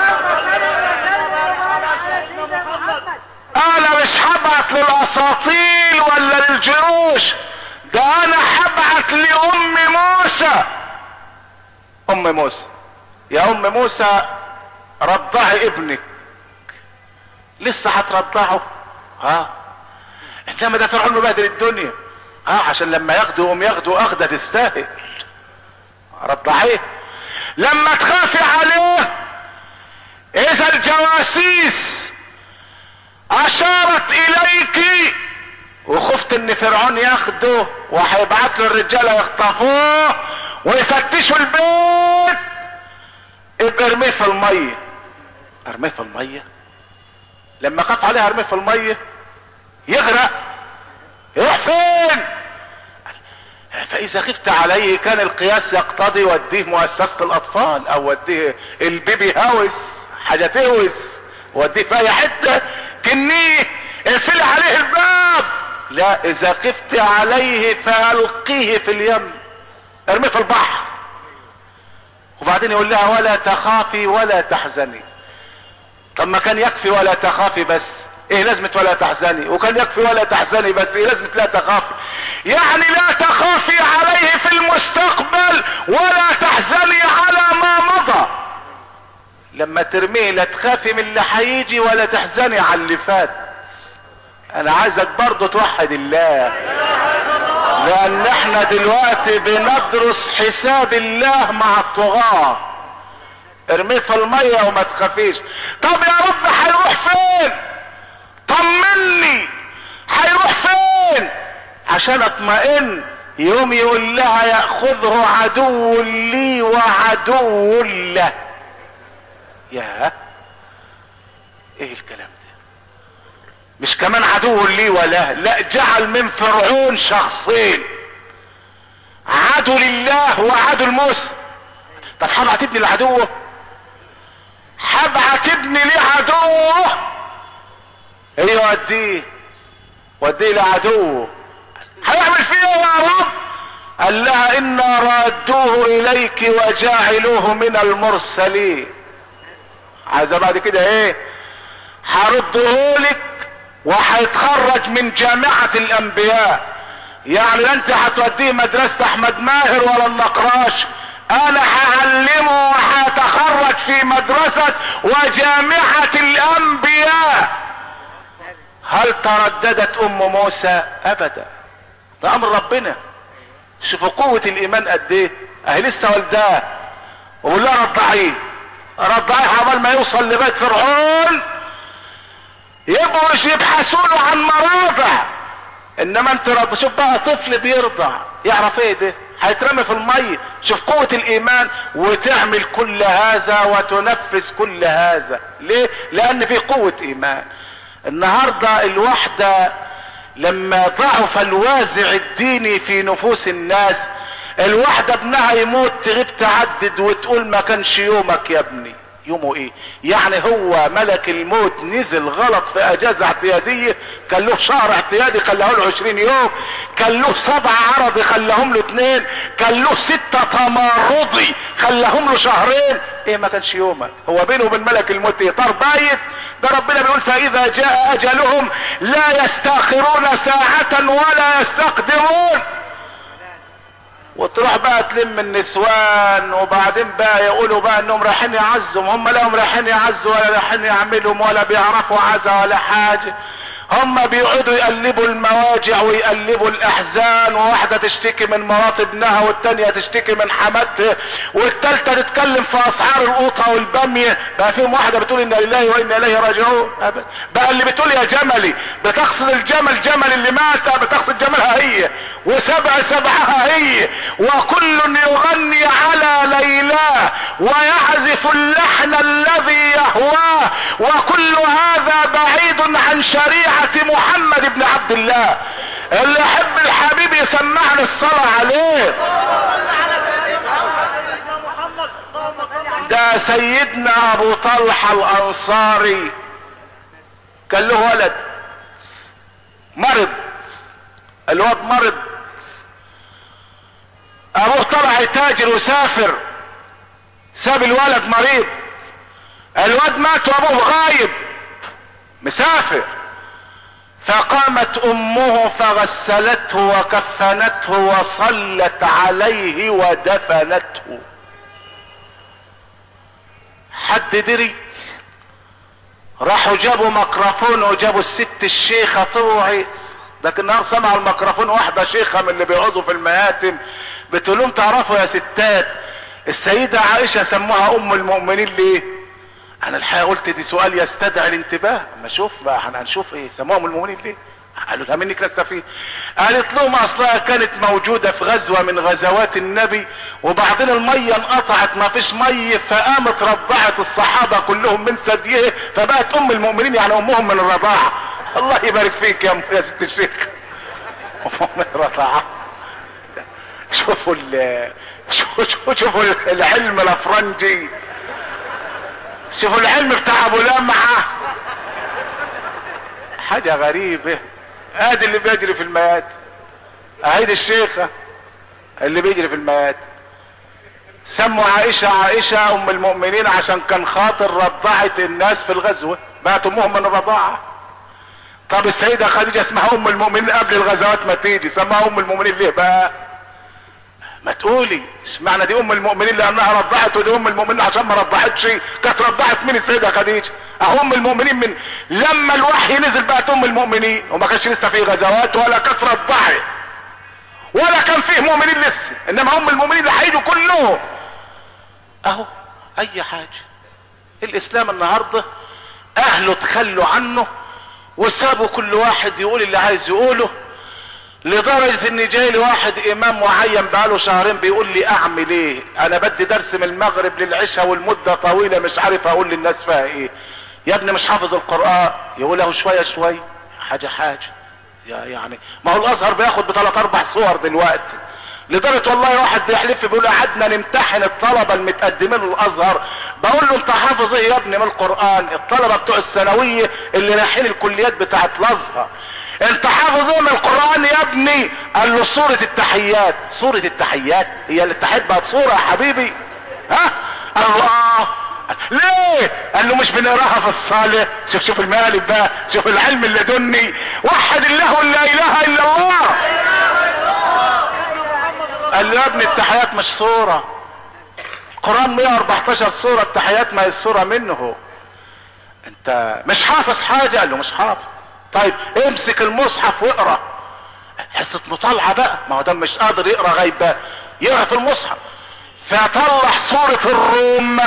Speaker 1: انا مش هبعت للاساطيل ولا للجيوش ده انا هبعت لام موسى ام موسى يا ام موسى رضعي ابنك لسه هترضعه ها انما ده فرعون مبهدل الدنيا ها عشان لما ياخدوا يقوم ياخدوا اخده تستاهل رضعيه لما تخافي عليه اذا الجواسيس اشارت اليك وخفت ان فرعون ياخده وهيبعت له الرجاله يخطفوه ويفتشوا البيت ابقى ارميه في الميه ارميه في الميه لما خاف عليه ارميه في الميه يغرق يروح فين فاذا خفت عليه كان القياس يقتضي وديه مؤسسة الاطفال او وديه البيبي هاوس حاجة تهوس وديه في اي حتة كنيه اقفل عليه الباب لا اذا خفت عليه فالقيه في اليم ارميه في البحر وبعدين يقول لها ولا تخافي ولا تحزني طب ما كان يكفي ولا تخافي بس ايه لازمة ولا تحزني وكان يكفي ولا تحزني بس ايه لازمة لا تخافي يعني لا تخافي عليه في المستقبل ولا تحزني على ما مضى لما ترميه لا تخافي من اللي هيجي ولا تحزني على اللي فات انا عايزك برضه توحد الله لا
Speaker 2: لان احنا دلوقتي بندرس حساب الله مع الطغاة ارميه في المية وما تخافيش طب يا رب هيروح فين طمني هيروح فين عشان اطمئن يوم يقول لها ياخذه عدو لي وعدو له يا ايه الكلام ده مش كمان عدو لي ولا لا جعل من فرعون شخصين عدو لله وعدو لموسى طب هبعت ابني لعدوه هبعت ابني لعدوه ايه وديه وديه لعدوه هيعمل فيه ايه يا رب قال لها انا رادوه اليك وجاعلوه من المرسلين عايزه بعد كده ايه هرده لك وهيتخرج من جامعة الانبياء يعني لا انت هتوديه مدرسة احمد ماهر ولا النقراش انا هعلمه وهيتخرج في مدرسة وجامعة الانبياء هل ترددت ام موسى ابدا ده امر ربنا شوفوا قوة الايمان قد ايه اهي لسه والداه وبقول لها رضعيه رضعيه عمال ما يوصل لبيت فرعون يبقوا مش يبحثوا له عن مراضع انما انت رض شوف بقى طفل بيرضع يعرف ايه ده هيترمي في المية شوف قوة الايمان وتعمل كل هذا وتنفذ كل هذا ليه لان في قوة ايمان النهاردة الوحدة لما ضعف الوازع الديني في نفوس الناس الواحدة ابنها يموت تغيب تعدد وتقول ما كانش يومك يا ابني يومه ايه يعني هو ملك الموت نزل غلط في اجازة اعتيادية كان له شهر اعتيادي خلاه له عشرين يوم كان له سبع عرضي خلاهم له اتنين كان له ستة تمرضي خلاهم له شهرين ايه ما كانش يومك هو بينه وبين ملك الموت اطار بايت ده ربنا بيقول فاذا جاء اجلهم لا يستاخرون ساعة ولا يستقدمون وتروح بقى تلم النسوان وبعدين بقى يقولوا بقى انهم رايحين يعزهم هم لا هم رايحين يعزوا ولا رايحين يعملهم ولا بيعرفوا عزا ولا حاجه هم بيقعدوا يقلبوا المواجع ويقلبوا الاحزان وواحدة تشتكي من مرات ابنها والتانية تشتكي من حماتها والتالتة تتكلم في اسعار القوطة والبامية بقى فيهم واحدة بتقول انا لله وانا اليه راجعون بقى اللي بتقول يا جملي بتقصد الجمل جمل اللي مات بتقصد جملها هي وسبع سبعها هي وكل يغني على ليلاه ويعزف اللحن الذي يهواه وكل هذا بعيد عن شريعة محمد بن عبد الله اللي يحب الحبيب يسمعني الصلاة عليه ده سيدنا ابو طلحة الانصاري كان له ولد مرض الواد مرض ابوه طلع يتاجر وسافر ساب الولد مريض الواد مات وابوه غايب مسافر فقامت امه فغسلته وكفنته وصلت عليه ودفنته حد دري راحوا جابوا ميكروفون وجابوا الست الشيخة طوعي لكن النهار سمع الميكروفون واحدة شيخة من اللي بيعوزوا في المهاتم بتقول لهم تعرفوا يا ستات السيدة عائشة سموها ام المؤمنين ليه انا الحقيقة قلت دي سؤال يستدعي الانتباه اما شوف بقى احنا هنشوف ايه سموها ام المؤمنين ليه قالوا لها منك نستفيد قالت لهم اصلها كانت موجودة في غزوة من غزوات النبي وبعدين المية انقطعت ما فيش مية فقامت رضعت الصحابة كلهم من ثدييه فبقت ام المؤمنين يعني امهم من الرضاعة الله يبارك فيك يا, يا ست الشيخ امهم من الرضاعة شوفوا ال شوفوا شوفوا العلم الافرنجي شوفوا العلم بتاع ابو لمعة حاجة غريبة ادي اللي بيجري في الميات اهيدي الشيخة اللي بيجري في الميات سموا عائشة عائشة ام المؤمنين عشان كان خاطر رضعت الناس في الغزوة بقت امهم من الرضاعة طب السيدة خديجة اسمها ام المؤمنين قبل الغزوات ما تيجي سماها ام المؤمنين ليه بقى ما تقولي اشمعنى دي ام المؤمنين لانها رضعت ودي ام المؤمنين عشان ما رضعتش كانت رضعت من السيده خديجه اهو ام المؤمنين من لما الوحي نزل بقت ام المؤمنين وما كانش لسه في غزوات ولا كانت رضعت ولا فيه مؤمنين لسه انما هم المؤمنين اللي هيجوا كلهم اهو اي حاجة الاسلام النهاردة اهله تخلوا عنه وسابوا كل واحد يقول اللي عايز يقوله لدرجة ان جاي لي واحد امام معين بقاله شهرين بيقول لي اعمل ايه انا بدي درس من المغرب للعشاء والمدة طويلة مش عارف اقول للناس فيها ايه يا ابني مش حافظ القرآن يقول له شوية شوية حاجة حاجة يعني ما هو الازهر بياخد بثلاث اربع صور دلوقتي لدرجة والله واحد بيحلف بيقول قعدنا نمتحن الطلبة المتقدمين للازهر بقول له انت حافظ ايه يا ابني من القرآن الطلبة بتوع الثانوية اللي رايحين الكليات بتاعت الازهر انت حافظ ايه من القرآن يا ابني قال له سورة التحيات سورة التحيات هي التحيات بقت سورة يا حبيبي ها قال له اه ليه قال له مش بنقراها في الصالح شوف شوف المقالب بقى شوف العلم اللدني وحد الله لا اله الا الله قال له يا ابني التحيات مش صورة القرآن 114 صورة التحيات ما هي الصورة منه انت مش حافظ حاجة قال له مش حافظ طيب امسك المصحف واقرا حصة مطالعة بقى ما هو ده مش قادر يقرا غيب بقى يقرا في المصحف فطلع سورة الروم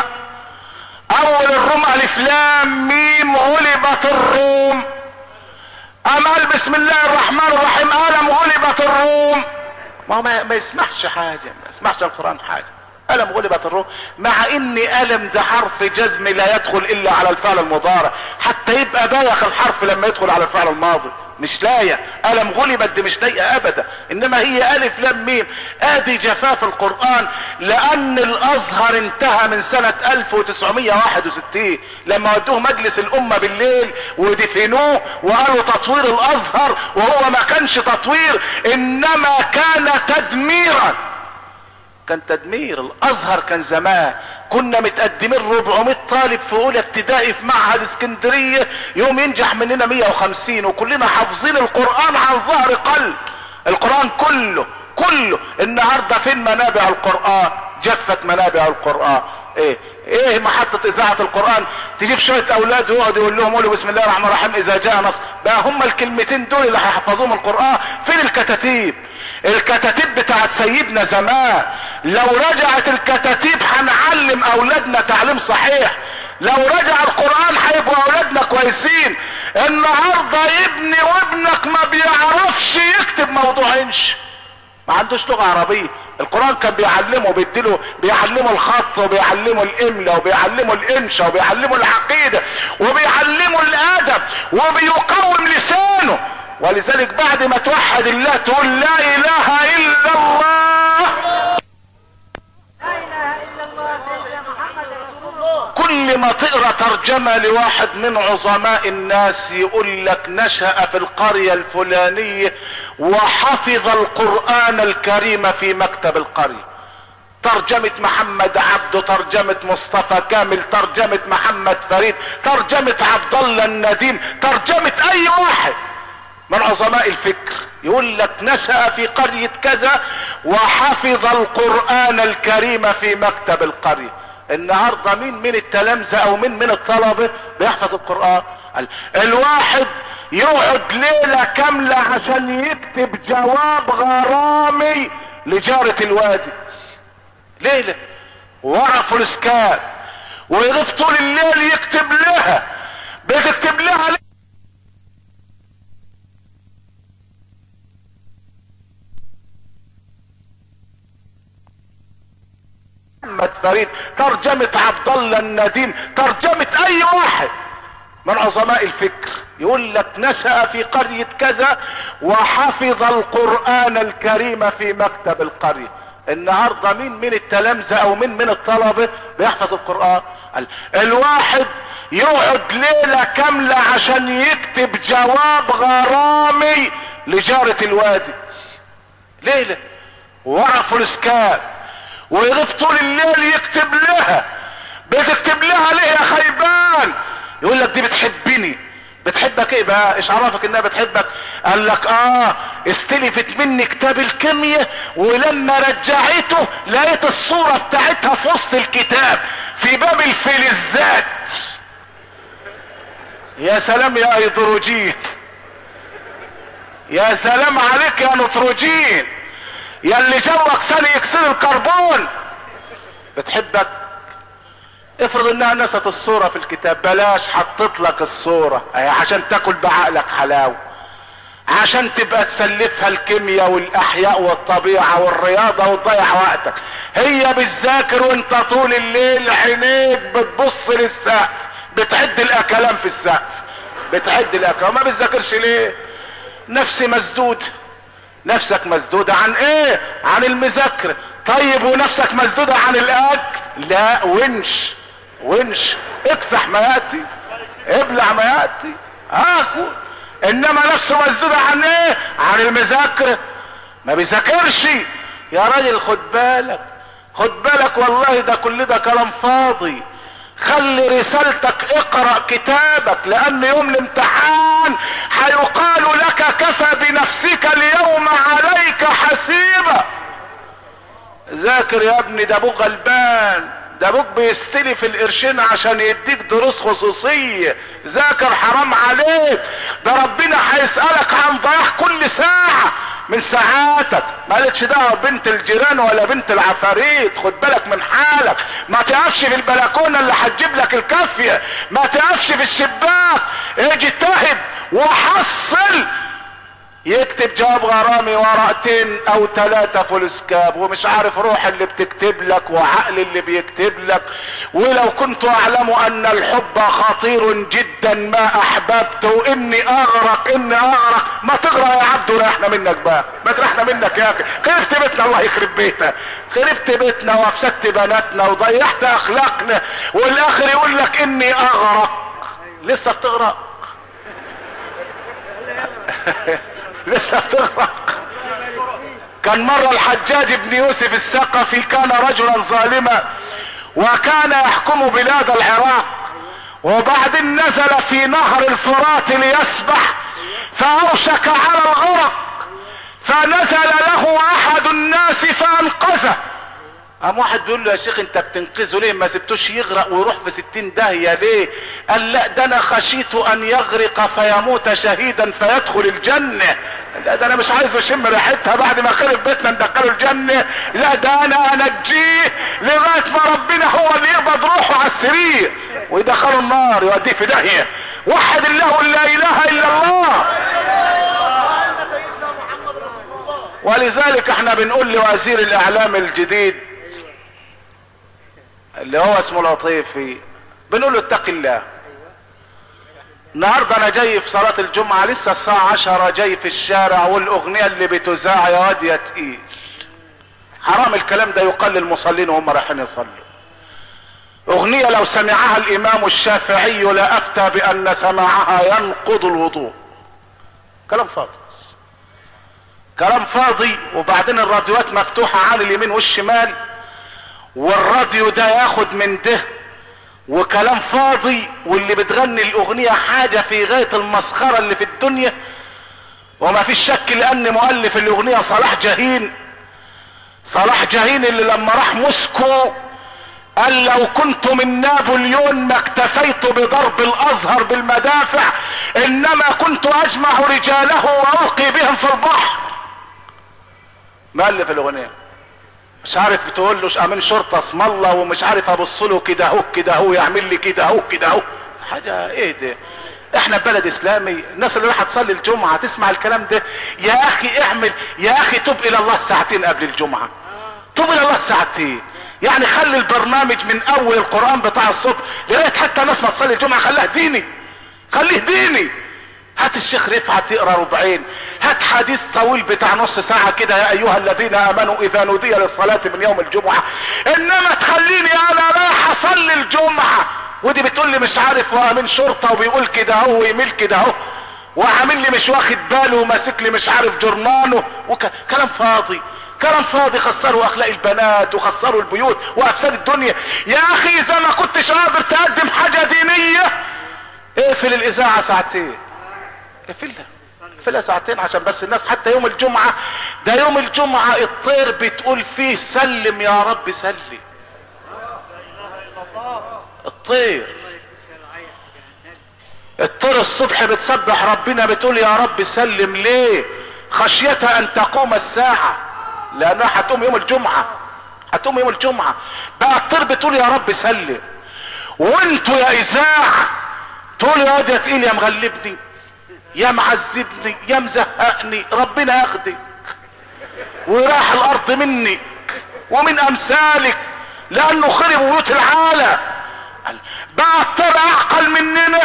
Speaker 2: اول الروم الف لام ميم غلبت الروم ام قال بسم الله الرحمن الرحيم الم غلبت الروم ما هو ما, ما يسمعش حاجة ما يسمعش القرآن حاجة ألم غلبت الروم مع ان ألم ده حرف جزم لا يدخل الا على الفعل المضارع حتى يبقى بايخ الحرف لما يدخل على الفعل الماضي مش لاية ألم غلبت دي مش لايقة أبدا إنما هي ألف لام ميم آدي جفاف القرآن لأن الأزهر انتهى من سنة 1961 لما ودوه مجلس الأمة بالليل ودفنوه وقالوا تطوير الأزهر وهو ما كانش تطوير إنما كان تدميرا كان تدمير الازهر كان زمان كنا متقدمين 400 طالب في اولى ابتدائي في معهد اسكندرية يوم ينجح مننا 150 وكلنا حافظين القرآن عن ظهر قلب القرآن كله كله النهاردة فين منابع القرآن جفت منابع القرآن ايه ايه محطة اذاعة القرآن تجيب شوية اولاد ويقعدوا يقول لهم قولوا بسم الله الرحمن الرحيم اذا جاء نصر بقى هم الكلمتين دول اللي هيحفظوهم القرآن فين الكتاتيب الكتاتيب بتاعت سيدنا زمان لو رجعت الكتاتيب هنعلم اولادنا تعليم صحيح لو رجع القرآن هيبقوا اولادنا كويسين النهاردة ابني وابنك ما بيعرفش يكتب موضوع انش ما عندوش لغة عربية القرآن كان بيعلمه بيديله بيعلمه الخط وبيعلمه الاملة وبيعلمه الانشاء وبيعلمه العقيدة وبيعلمه الادب وبيقوم لسانه ولذلك بعد ما توحد الله تقول لا اله الا الله كل ما تقرا ترجمة لواحد من عظماء الناس يقول لك نشأ في القرية الفلانية وحفظ القرآن الكريم في مكتب القرية ترجمة محمد عبده ترجمة مصطفى كامل ترجمة محمد فريد ترجمة عبد الله النديم ترجمة اي واحد من عظماء الفكر يقول لك نشأ في قرية كذا وحفظ القرآن الكريم في مكتب القرية النهاردة مين من التلامذة او مين من الطلبة بيحفظ القرآن الواحد يقعد ليلة كاملة عشان يكتب جواب غرامي لجارة الوادي ليلة ورا فلسكان ويغيب طول الليل يكتب لها بتكتب لها ليه محمد فريد ترجمة عبد الله النديم ترجمة اي واحد من عظماء الفكر يقول لك نشأ في قرية كذا وحفظ القرآن الكريم في مكتب القرية النهاردة مين من التلامذة او مين من الطلبة بيحفظ القرآن الواحد يقعد ليلة كاملة عشان يكتب جواب غرامي لجارة الوادي ليلة ورا فلسكان ويغيب طول الليل يكتب لها بتكتب لها ليه يا خيبان يقول لك دي بتحبني بتحبك ايه بقى ايش عرفك انها بتحبك قال لك اه استلفت مني كتاب الكيمياء ولما رجعته لقيت الصورة بتاعتها في وسط الكتاب في باب الفلزات يا سلام يا ايدروجين يا سلام عليك يا نتروجين يا اللي جوك ثاني اكسيد الكربون بتحبك افرض انها نست الصورة في الكتاب بلاش حطت لك الصورة اهي عشان تاكل بعقلك حلاوة عشان تبقى تسلفها الكيمياء والاحياء والطبيعة والرياضة وتضيع وقتك هي بتذاكر وانت طول الليل عينيك بتبص للسقف بتعد الاكلام في السقف بتعد الاكلام ما بتذاكرش ليه نفسي مسدود نفسك مسدودة عن ايه عن المذاكرة طيب ونفسك مسدودة عن الاكل لا ونش ونش اكسح ما ياتي ابلع ما ياتي اكل انما نفسه مسدودة عن ايه عن المذاكرة ما بيذاكرش يا راجل خد بالك خد بالك والله ده كل ده كلام فاضي خلي رسالتك اقرأ كتابك لان يوم الامتحان هيقال لك كفى بنفسك اليوم عليك حسيبا ذاكر يا ابني ده ابوك غلبان ده ابوك بيستلف القرشين عشان يديك دروس خصوصية ذاكر حرام عليك ده ربنا هيسألك عن ضياع كل ساعة من ساعاتك مالكش دعوه بنت الجيران ولا بنت العفاريت خد بالك من حالك ما تقفش في البلكونه اللي هتجيب لك الكافيه ما تقفش في الشباك اجتهد وحصل يكتب جواب غرامي ورقتين او ثلاثة فلسكاب ومش عارف روح اللي بتكتب لك وعقل اللي بيكتب لك ولو كنت اعلم ان الحب خطير جدا ما احببت واني اغرق اني اغرق ما تغرق يا عبد وريحنا منك بقى ما تريحنا منك يا اخي خربت بيتنا الله يخرب بيتنا خربت بيتنا وافسدت بناتنا وضيعت اخلاقنا والاخر يقول لك اني اغرق لسه بتغرق لسه بتغرق كان مرة الحجاج بن يوسف الثقفي كان رجلا ظالما وكان يحكم بلاد العراق وبعدين نزل في نهر الفرات ليسبح فاوشك على الغرق فنزل له احد الناس فانقذه قام واحد بيقول له يا شيخ انت بتنقذه ليه ما سبتوش يغرق ويروح في ستين داهية ليه قال لا ده انا خشيت ان يغرق فيموت شهيدا فيدخل الجنة لا ده انا مش عايز اشم ريحتها بعد ما خرب بيتنا ندخله الجنة لا ده انا انجيه لغاية ما ربنا هو اللي يقبض روحه على السرير ويدخله النار يوديه في داهية وحد الله لا اله الا الله ولذلك احنا بنقول لوزير الاعلام الجديد اللي هو اسمه لطيفي بنقول له اتق الله النهارده انا جاي في صلاة الجمعة لسه الساعة عشرة جاي في الشارع والاغنية اللي بتذاع يا واد يا تقيل حرام الكلام ده يقال للمصلين وهم رايحين يصلوا اغنية لو سمعها الامام الشافعي لا افتى بان سماعها ينقض الوضوء كلام فاضي كلام فاضي وبعدين الراديوات مفتوحة على اليمين والشمال والراديو ده ياخد من ده وكلام فاضي واللي بتغني الاغنية حاجة في غاية المسخرة اللي في الدنيا وما فيش شك لان مؤلف الاغنية صلاح جاهين صلاح جاهين اللي لما راح موسكو قال لو كنت من نابليون ما اكتفيت بضرب الازهر بالمدافع انما كنت اجمع رجاله والقي بهم في البحر مؤلف الاغنيه مش عارف تقول له امين شرطه اسم الله ومش عارف ابص له كده اهو كده اهو يعمل لي كده اهو كده اهو حاجه ايه ده احنا بلد اسلامي الناس اللي راح تصلي الجمعه تسمع الكلام ده يا اخي اعمل يا اخي تب الى الله ساعتين قبل الجمعه تب الى الله ساعتين يعني خلي البرنامج من اول القران بتاع الصبح لغايه حتى الناس ما تصلي الجمعه خليها ديني خليه ديني هات الشيخ رفعت يقرا ربعين هات حديث طويل بتاع نص ساعة كده يا ايها الذين امنوا اذا نودي للصلاة من يوم الجمعة انما تخليني انا رايح اصلي الجمعة ودي بتقول لي مش عارف وامين شرطة وبيقول كده اهو ويميل كده اهو وعامل لي مش واخد باله وماسك لي مش عارف جرنانه وكلام فاضي كلام فاضي خسروا اخلاق البنات وخسروا البيوت وافساد الدنيا يا اخي اذا ما كنتش قادر تقدم حاجة دينية اقفل الاذاعة ساعتين اقفلها اقفلها ساعتين عشان بس الناس حتى يوم الجمعة ده يوم الجمعة الطير بتقول فيه سلم يا رب سلم الطير الطير الصبح بتسبح ربنا بتقول يا رب سلم ليه خشية ان تقوم الساعة لانها هتقوم يوم الجمعة هتقوم يوم الجمعة بقى الطير بتقول يا رب سلم وانتوا يا اذاعة تقول يا واد يا تقيل يا مغلبني يا معذبني يا مزهقني ربنا ياخدك وراح الارض منك ومن امثالك لانه خرب بيوت العالم بقى الطير اعقل مننا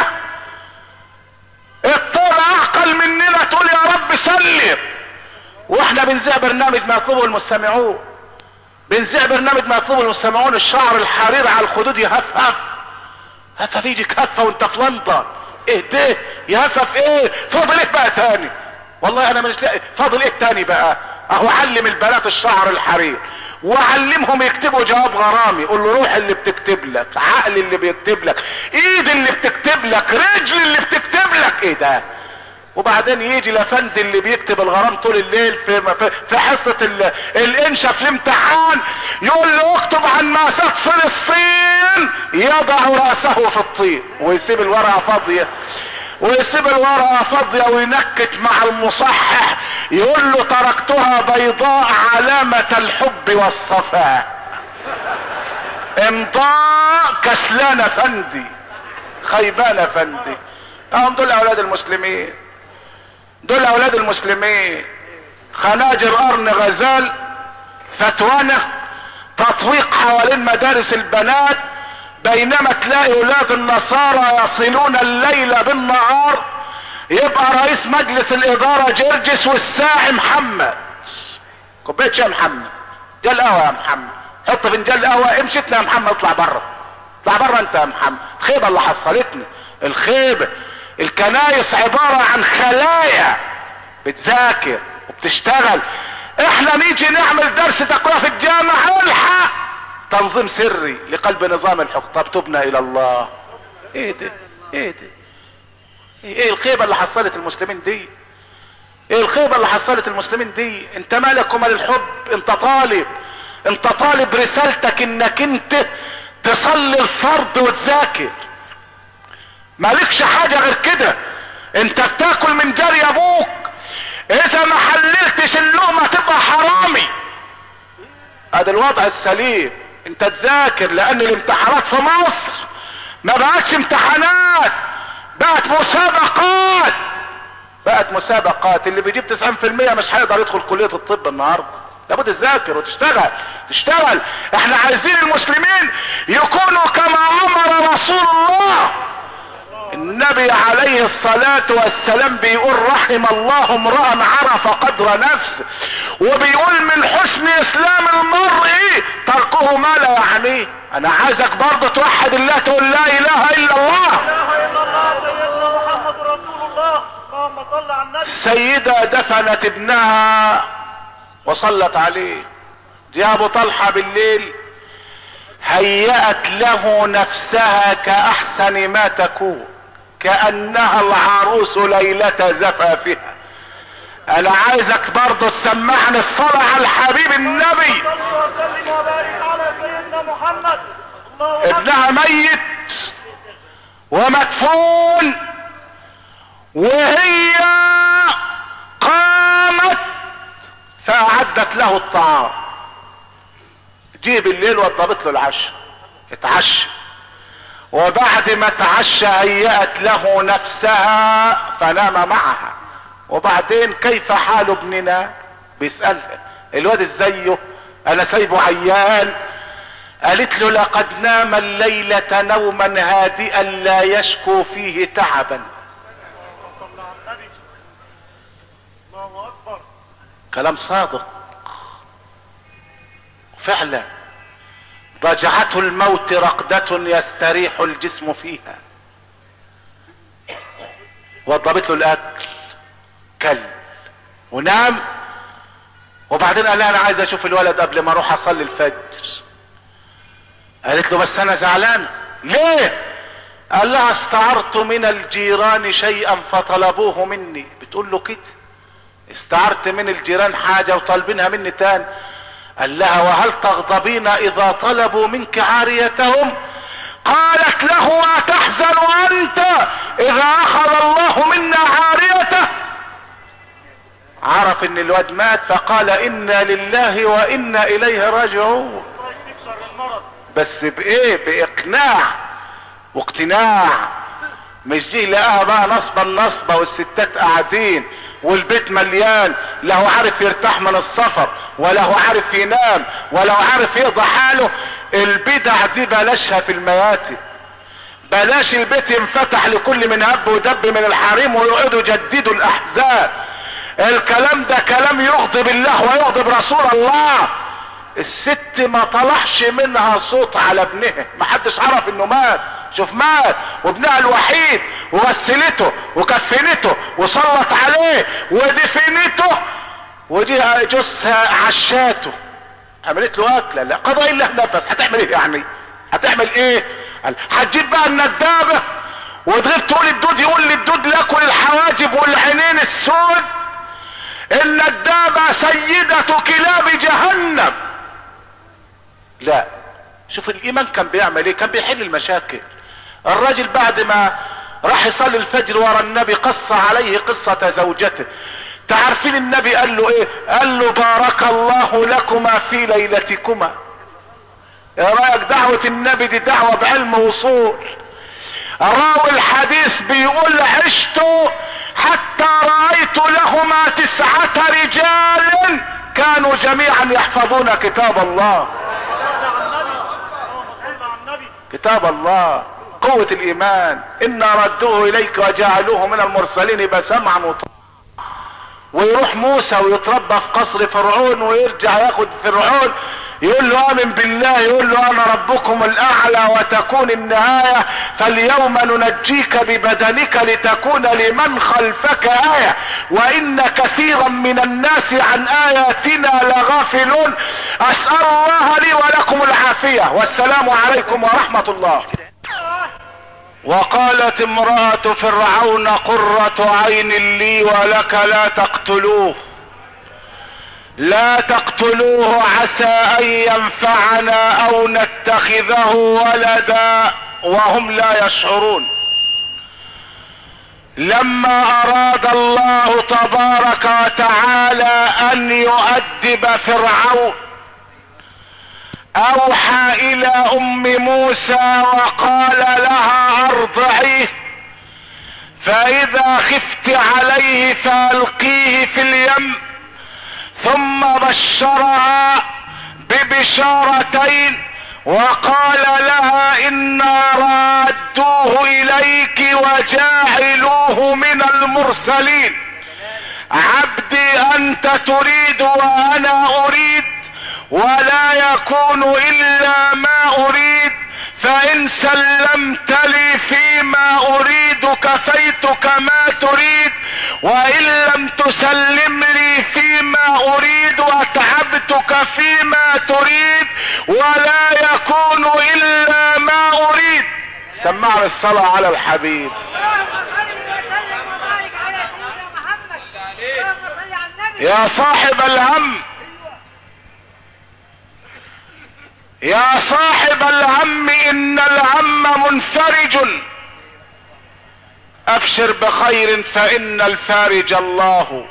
Speaker 2: الطير اعقل مننا تقول يا رب سلم واحنا بنذيع برنامج ما يطلبه المستمعون بنذيع برنامج ما يطلبه المستمعون الشعر الحرير على الخدود يهفهف هفف يجيك هفه وانت في لندن ايه ده يهفف ايه فاضل ايه بقى تاني والله انا مش لاقي فاضل ايه تاني بقى اهو علم البنات الشعر الحرير وعلمهم يكتبوا جواب غرامي قول له روح اللي بتكتب لك عقل اللي بيكتب لك ايد اللي بتكتب لك رجل اللي بتكتب لك ايه ده وبعدين يجي الافندي اللي بيكتب الغرام طول الليل في في, في حصه ال- الانشا في الامتحان يقول له اكتب عن ماساه فلسطين يضع راسه في الطين ويسيب الورقه فاضيه ويسيب الورقه فاضيه وينكت مع المصحح يقول له تركتها بيضاء علامه الحب والصفاء امضاء كسلان فندي خيبان فندي هم دول اولاد المسلمين دول اولاد المسلمين خناجر قرن غزال فتوانة تطويق حوالين مدارس البنات بينما تلاقي اولاد النصارى يصلون الليل بالنهار يبقى رئيس مجلس الادارة جرجس والساعي محمد كوبايه شاي يا محمد جال قهوه يا محمد حط فنجان قهوه امشيتنا يا محمد اطلع بره اطلع بره انت يا محمد الخيبه اللي حصلتنا الخيبه الكنايس عباره عن خلايا بتذاكر وبتشتغل احنا نيجي نعمل درس تقوى في الجامع الحق تنظيم سري لقلب نظام الحكم طب تبنا الى الله ايه ده ايه ده ايه الخيبه اللي حصلت المسلمين دي ايه الخيبه اللي حصلت المسلمين دي انت مالك ومال الحب انت طالب انت طالب رسالتك انك انت تصلي الفرض وتذاكر مالكش حاجة غير كده انت بتاكل من جري ابوك اذا ما حللتش اللقمة تبقى حرامي ادي الوضع السليم انت تذاكر لان الامتحانات في مصر ما بقتش امتحانات بقت مسابقات بقت مسابقات اللي بيجيب 90% مش هيقدر يدخل كلية الطب النهارده لابد تذاكر وتشتغل تشتغل احنا عايزين المسلمين يكونوا كما امر رسول الله النبي عليه الصلاة والسلام بيقول رحم الله امرأ عرف قدر نفسه وبيقول من حسن اسلام المرء تركه ما لا يعنيه انا عايزك برضه توحد الله تقول لا اله الا الله
Speaker 3: اله الا الله سيدنا محمد رسول الله اللهم صل على النبي
Speaker 2: السيدة دفنت ابنها وصلت عليه جاء ابو طلحة بالليل هيأت له نفسها كأحسن ما تكون كأنها العروس ليلة زفافها انا عايزك برضو تسمعني الصلاة على الحبيب النبي
Speaker 3: صل وسلم وبارك على سيدنا محمد الله اكبر
Speaker 2: ابنها ميت ومدفون وهي قامت فأعدت له الطعام جه بالليل وضبط له العشاء اتعشى وبعد ما اتعشى هيأت له نفسها فنام معها وبعدين كيف حال ابننا بيسألها الواد ازايه انا سايبه عيان قالت له لقد نام الليلة نوما هادئا لا يشكو فيه تعبا
Speaker 3: صل على النبي الله اكبر
Speaker 2: كلام صادق فعلا ضجعته الموت رقدة يستريح الجسم فيها وضبت له الاكل كل ونام وبعدين قال لها انا عايز اشوف الولد قبل ما اروح اصلي الفجر قالت له بس انا زعلان ليه قال لها استعرت من الجيران شيئا فطلبوه مني بتقول له كده استعرت من الجيران حاجة وطالبينها مني تاني قال لها وهل تغضبين اذا طلبوا منك عاريتهم قالت له اتحزن انت اذا اخذ الله منا عاريته عرف ان الواد مات فقال انا لله وانا اليه راجعون
Speaker 3: رايح تكسر المرض
Speaker 2: بس بايه باقناع واقتناع مش دي لقاها بقى نصبة النصبة والستات قاعدين والبيت مليان لا هو عارف يرتاح من السفر ولا هو عارف ينام ولا هو عارف يقضي حاله البدع دي بلاشها في المياتم بلاش البيت ينفتح لكل من هب ودب من الحريم ويقعدوا يجددوا الاحزاب الكلام ده كلام يغضب الله ويغضب رسول الله الست ما طلعش منها صوت على ابنها ما حدش عرف انه مات شوف مات وابنها الوحيد وغسلته وكفنته وصلت عليه ودفنته ودي جوزها عشاته عملت له اكله لا قضى الا نفس هتعمل ايه يعني هتعمل ايه قال هتجيب بقى الندابه وتغيب تقول الدود يقول للدود لاكل الحواجب والعينين السود الندابه سيده كلاب جهنم لا شوف الايمان كان بيعمل ايه كان بيحل المشاكل الراجل بعد ما راح يصلي الفجر ورا النبي قص عليه قصة زوجته تعرفين النبي قال له ايه قال له بارك الله لكما في ليلتكما يا رايك دعوة النبي دي دعوة بعلم وصول راوي الحديث بيقول عشت حتى رأيت لهما تسعة رجال كانوا جميعا يحفظون كتاب الله
Speaker 3: صلى على النبي اللهم صل على النبي
Speaker 2: كتاب الله قوة الإيمان إنا ردوه إليك وجعلوه من المرسلين يبقى سمعا وطاعة ويروح موسى ويتربى في قصر فرعون ويرجع ياخد فرعون يقول له امن بالله يقول له انا ربكم الاعلى وتكون النهايه فاليوم ننجيك ببدنك لتكون لمن خلفك ايه وان كثيرا من الناس عن اياتنا لغافلون اسال الله لي ولكم العافيه والسلام عليكم ورحمه الله وقالت امرأة فرعون قرة عين لي ولك لا تقتلوه لا تقتلوه عسى ان ينفعنا او نتخذه ولدا وهم لا يشعرون لما اراد الله تبارك وتعالى ان يؤدب فرعون اوحى الى ام موسى وقال لها ارضعيه فاذا خفت عليه فالقيه في اليم ثم بشرها ببشارتين وقال لها انا رادوه اليك وجاعلوه من المرسلين عبدي انت تريد وانا اريد ولا يكون الا ما اريد فان سلمت لي فيما اريد كفيتك ما تريد وان لم تسلم لي فيما اريد واتعبتك فيما تريد ولا يكون الا ما اريد سمعنا الصلاة على الحبيب
Speaker 4: اللهم صل وسلم وبارك على سيدنا محمد اللهم صل على النبي
Speaker 2: يا صاحب الهم يا صاحب الهم ان الهم منفرج ابشر بخير فان الفارج الله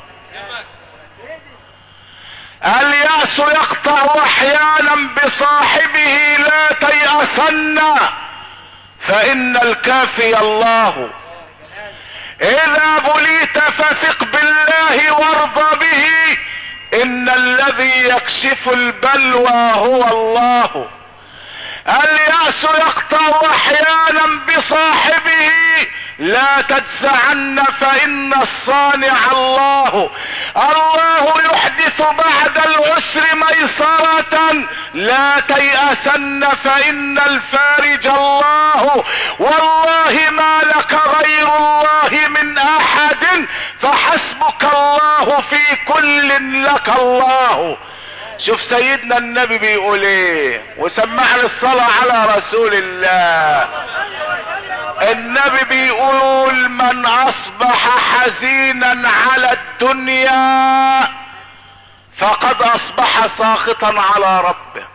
Speaker 2: اليأس يقطع احيانا بصاحبه لا تيأسن فان الكافي الله اذا بليت فثق بالله وارض به ان الذي يكشف البلوى هو الله اليأس يقطع احيانا بصاحبه لا تجزعن فان الصانع الله الله يحدث بعد العسر ميسرة لا تيأسن فان الفارج الله والله ما لك غير الله من احد فحسبك الله في كل لك الله شوف سيدنا النبي بيقول ايه وسمعنا الصلاة على رسول الله النبي بيقول من اصبح حزينا على الدنيا فقد اصبح ساخطا على ربه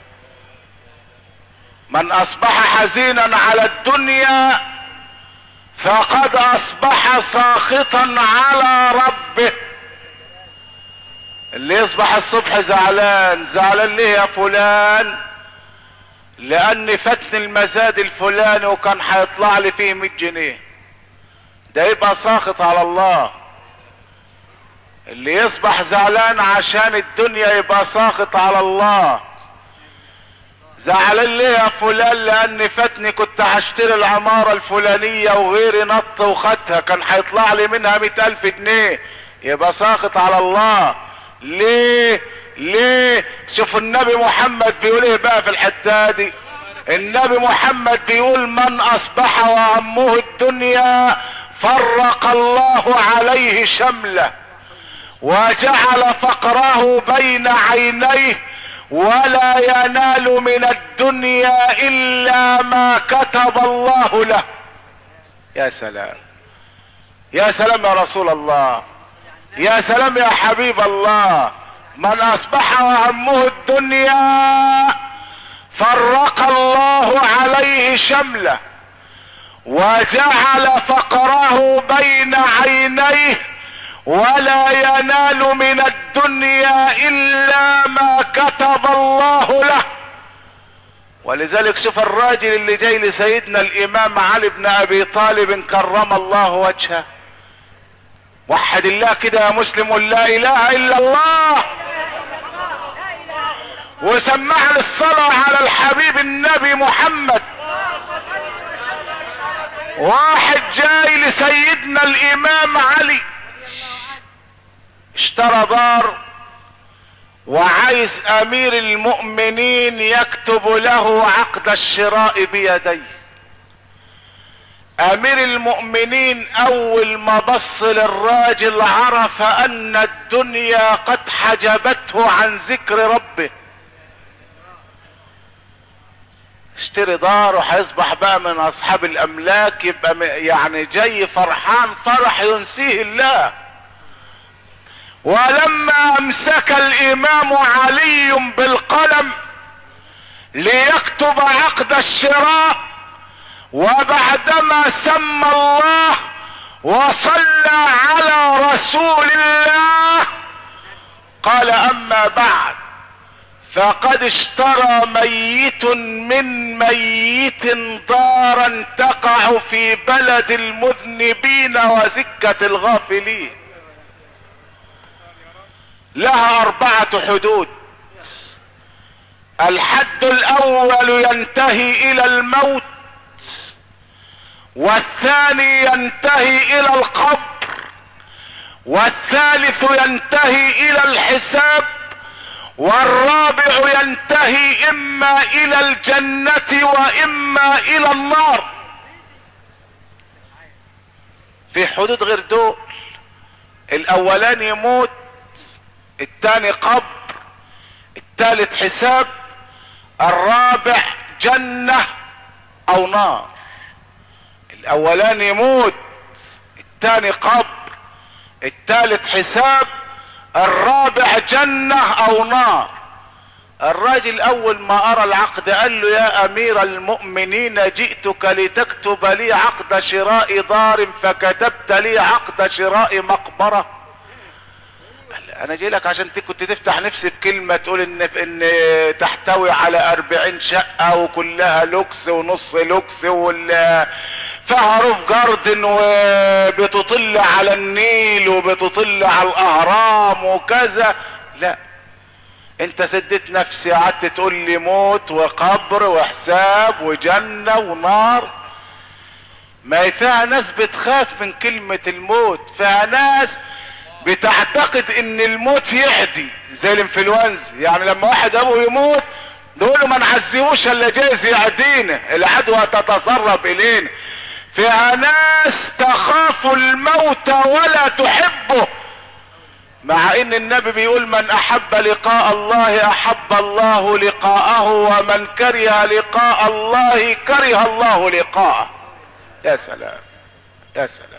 Speaker 2: من اصبح حزينا على الدنيا فقد اصبح ساخطا على ربه اللي يصبح الصبح زعلان زعلان ليه يا فلان لان فتني المزاد الفلاني وكان هيطلع لي فيه 100 جنيه ده يبقى ساخط على الله اللي يصبح زعلان عشان الدنيا يبقى ساخط على الله زعلان ليه يا فلان لان فاتني كنت هشتري العمارة الفلانية وغيري نط وخدها كان هيطلع لي منها مئة الف جنيه يبقى ساخط على الله ليه ليه شوف النبي محمد بيقول ايه بقى في الحتة دي النبي محمد بيقول من اصبح وهمه الدنيا فرق الله عليه شمله وجعل فقره بين عينيه ولا ينال من الدنيا الا ما كتب الله له يا سلام يا سلام يا رسول الله يا سلام يا حبيب الله من اصبح وهمه الدنيا فرق الله عليه شمله وجعل فقره بين عينيه ولا ينال من الدنيا الا ما كتب الله له ولذلك شوف الراجل اللي جاي لسيدنا الامام علي بن ابي طالب كرم الله وجهه وحد الله كده يا مسلم لا اله الا الله وسمع الصلاة على الحبيب النبي محمد واحد جاي لسيدنا الامام علي اشترى دار وعايز امير المؤمنين يكتب له عقد الشراء بيديه امير المؤمنين اول ما بص للراجل عرف ان الدنيا قد حجبته عن ذكر ربه اشتري دار وهيصبح بقى من اصحاب الاملاك يبقى م- يعني جاي فرحان فرح ينسيه الله ولما امسك الامام علي بالقلم ليكتب عقد الشراء وبعدما سمى الله وصلى على رسول الله قال اما بعد فقد اشترى ميت من ميت دارا تقع في بلد المذنبين وسكة الغافلين لها اربعة حدود الحد الاول ينتهي الى الموت والثاني ينتهي الى القبر والثالث ينتهي الى الحساب والرابع ينتهي اما الى الجنة واما الى النار في حدود غير دول الاولاني يموت الثاني قبر الثالث حساب الرابع جنة او نار الاولاني يموت الثاني قبر الثالث حساب الرابع جنة او نار الراجل اول ما ارى العقد قال له يا امير المؤمنين جئتك لتكتب لي عقد شراء دار فكتبت لي عقد شراء مقبرة قال له انا جاي لك عشان ت- كنت تفتح نفسي بكلمة تقول ان ان تحتوي على اربعين شقة وكلها لوكس ونص لوكس وال فيها روف جاردن وبتطل على النيل وبتطل على الاهرام وكذا لا انت سديت نفسي قعدت تقول لي موت وقبر وحساب وجنة ونار ما هي فيها ناس بتخاف من كلمة الموت فيها ناس بتعتقد ان الموت يعدي زي الانفلونزا يعني لما واحد ابوه يموت نقول له ما نعزيهوش الا جايز يعدينا العدوى تتسرب الينا فيها ناس تخاف الموت ولا تحبه مع ان النبي بيقول من احب لقاء الله احب الله لقاءه ومن كره لقاء الله كره الله لقاءه يا سلام يا سلام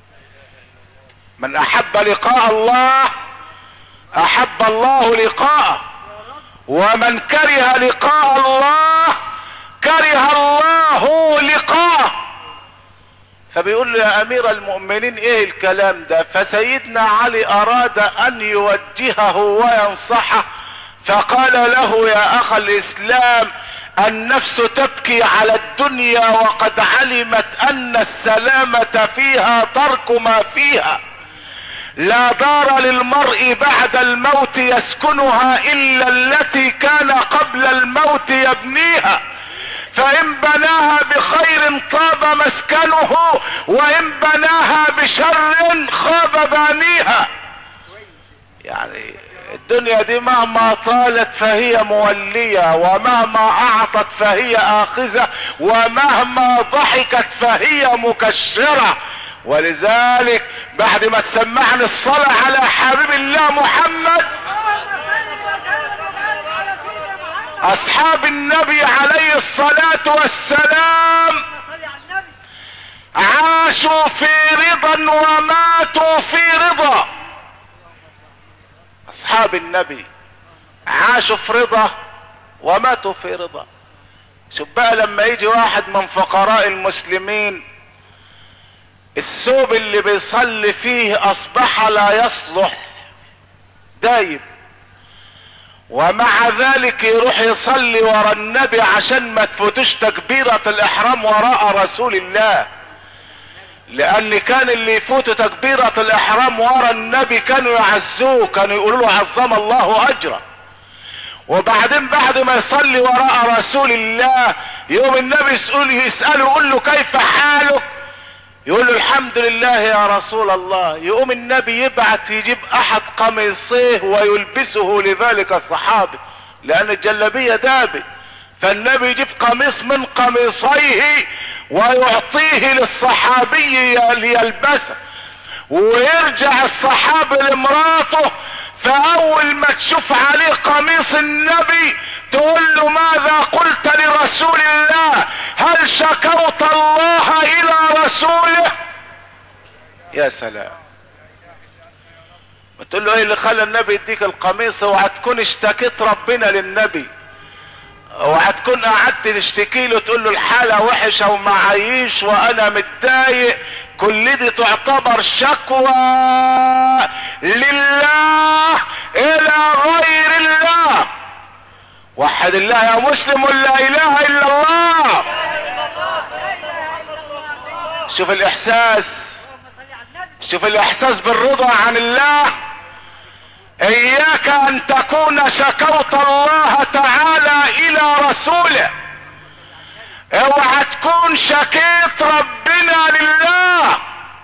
Speaker 2: من احب لقاء الله احب الله لقاءه ومن كره لقاء الله كره الله لقاءه فبيقول له يا امير المؤمنين ايه الكلام ده فسيدنا علي اراد ان يوجهه وينصحه فقال له يا اخ الاسلام النفس تبكي على الدنيا وقد علمت ان السلامة فيها ترك ما فيها لا دار للمرء بعد الموت يسكنها الا التي كان قبل الموت يبنيها فان بناها بخير طاب مسكنه وان بناها بشر خاب بانيها يعني الدنيا دي مهما طالت فهي مولية ومهما اعطت فهي اخذة ومهما ضحكت فهي مكشرة ولذلك بعد ما تسمعني الصلاة على حبيب الله محمد اصحاب النبي عليه الصلاة والسلام عاشوا في رضا وماتوا في رضا اصحاب النبي عاشوا في رضا وماتوا في رضا شوف بقى لما يجي واحد من فقراء المسلمين الثوب اللي بيصلي فيه اصبح لا يصلح دايب ومع ذلك يروح يصلي ورا النبي عشان ما تفوتوش تكبيرة الاحرام وراء رسول الله لان كان اللي يفوتوا تكبيرة الاحرام ورا النبي كانوا يعزوه كانوا يقولوا له عظم الله اجره وبعدين بعد ما يصلي وراء رسول الله يوم النبي يسأل يسأله يقول له كيف حالك يقول له الحمد لله يا رسول الله يقوم النبي يبعت يجيب احد قميصيه ويلبسه لذلك الصحابي لان الجلبية دابت فالنبي يجيب قميص من قميصيه ويعطيه للصحابي ليلبسه ويرجع الصحابي لمراته فاول ما تشوف عليه قميص النبي تقول له ماذا قلت لرسول الله هل شكوت الله الى رسوله يا سلام بتقول له ايه اللي خلى النبي يديك القميص اوعى تكون اشتكيت ربنا للنبي اوعى تكون قعدت تشتكي له تقول له الحالة وحشة ومعايش وانا متضايق كل دي تعتبر شكوى لله الى غير الله وحد الله يا مسلم لا اله الا الله شوف الاحساس شوف الاحساس بالرضا عن الله اياك ان تكون شكوت الله تعالى الى رسوله اوعى تكون شكيت ربنا لله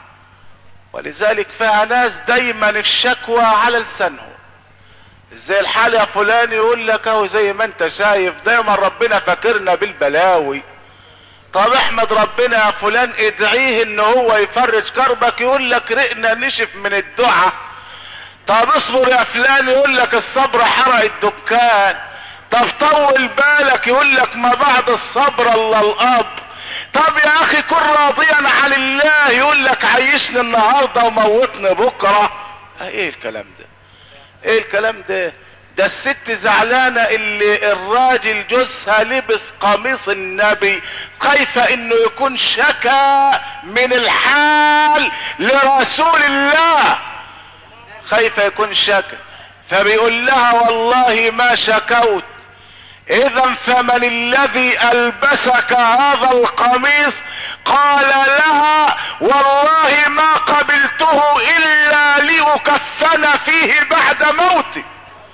Speaker 2: ولذلك فيها ناس دايما الشكوى على لسانهم زي الحال يا فلان يقول لك اهو زي ما انت شايف دايما ربنا فاكرنا بالبلاوي طب احمد ربنا يا فلان ادعيه ان هو يفرج كربك يقول لك رقنا نشف من الدعاء طب اصبر يا فلان يقول لك الصبر حرق الدكان طب طول بالك يقول لك ما بعد الصبر الا الاب طب يا اخي كن راضيا عن الله يقول لك عيشني النهارده وموتني بكره ايه الكلام ده ايه الكلام ده ده الست زعلانة اللي الراجل جوزها لبس قميص النبي كيف انه يكون شكى من الحال لرسول الله كيف يكون شكى فبيقول لها والله ما شكوت اذا فمن الذي البسك هذا القميص قال لها والله ما قبلته الا لاكفن فيه بعد موتي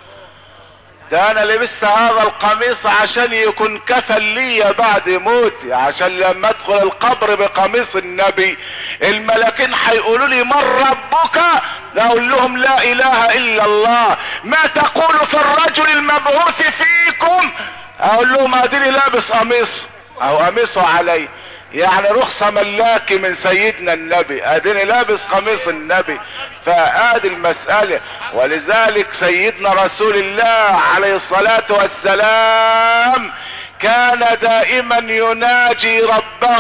Speaker 2: ده انا لبست هذا القميص عشان يكون كفن لي بعد موتي عشان لما ادخل القبر بقميص النبي الملكين هيقولوا لي من ربك اقول لهم لا اله الا الله ما تقول في الرجل المبعوث فيكم اقول لهم اديني لابس قميص او قميصه علي يعني رخصة ملاكي من سيدنا النبي اديني لابس قميص النبي فادي المسألة ولذلك سيدنا رسول الله عليه الصلاة والسلام كان دائما يناجي ربه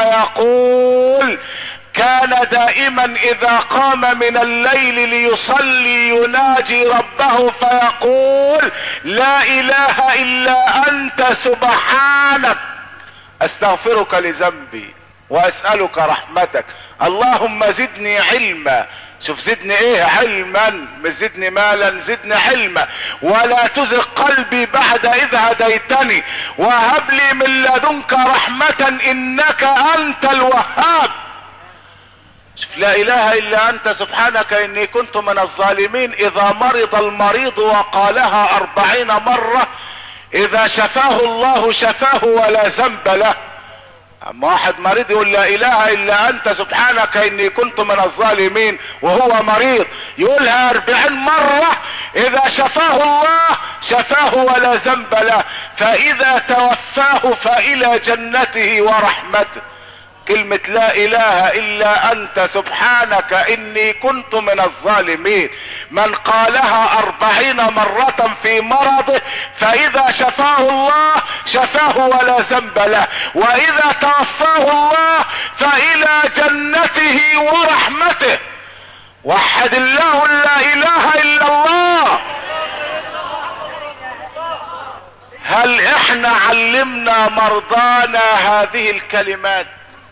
Speaker 2: ويقول كان دائما اذا قام من الليل ليصلي يناجي ربه فيقول لا اله الا انت سبحانك استغفرك لذنبي واسألك رحمتك اللهم زدني علما شوف زدني ايه علما مش زدني مالا زدني علما ولا تزغ قلبي بعد اذ هديتني وهب لي من لدنك رحمة انك انت الوهاب شوف لا اله الا انت سبحانك اني كنت من الظالمين اذا مرض المريض وقالها اربعين مرة اذا شفاه الله شفاه ولا ذنب له اما واحد مريض يقول لا اله الا انت سبحانك اني كنت من الظالمين وهو مريض يقولها اربعين مرة اذا شفاه الله شفاه ولا ذنب له فاذا توفاه فالى جنته ورحمته كلمة لا اله الا انت سبحانك اني كنت من الظالمين من قالها اربعين مرة في مرضه فاذا شفاه الله شفاه ولا ذنب له واذا توفاه الله فالى جنته ورحمته وحد الله لا اله الا الله هل احنا علمنا مرضانا هذه الكلمات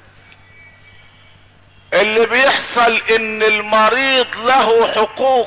Speaker 2: اللي بيحصل ان المريض له حقوق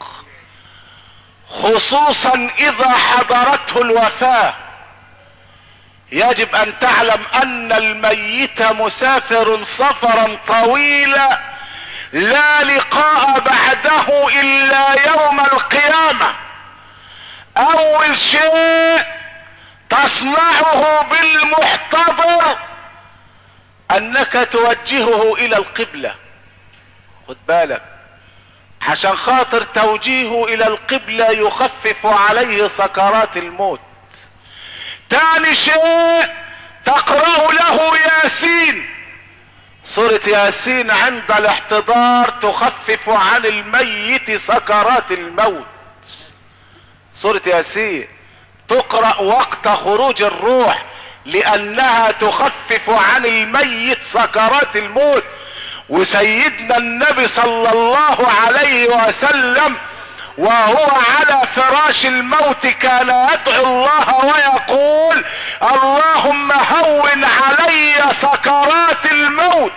Speaker 2: خصوصا اذا حضرته الوفاة يجب ان تعلم ان الميت مسافر سفرا طويلا لا لقاء بعده الا يوم القيامة اول شيء تصنعه بالمحتضر انك توجهه الى القبلة خد بالك عشان خاطر توجيهه الى القبلة يخفف عليه سكرات الموت تاني شيء تقرأ له ياسين سورة ياسين عند الاحتضار تخفف عن الميت سكرات الموت سورة ياسين تقرأ وقت خروج الروح لانها تخفف عن الميت سكرات الموت وسيدنا النبي صلى الله عليه وسلم وهو على فراش الموت كان يدعو الله ويقول اللهم هون علي سكرات الموت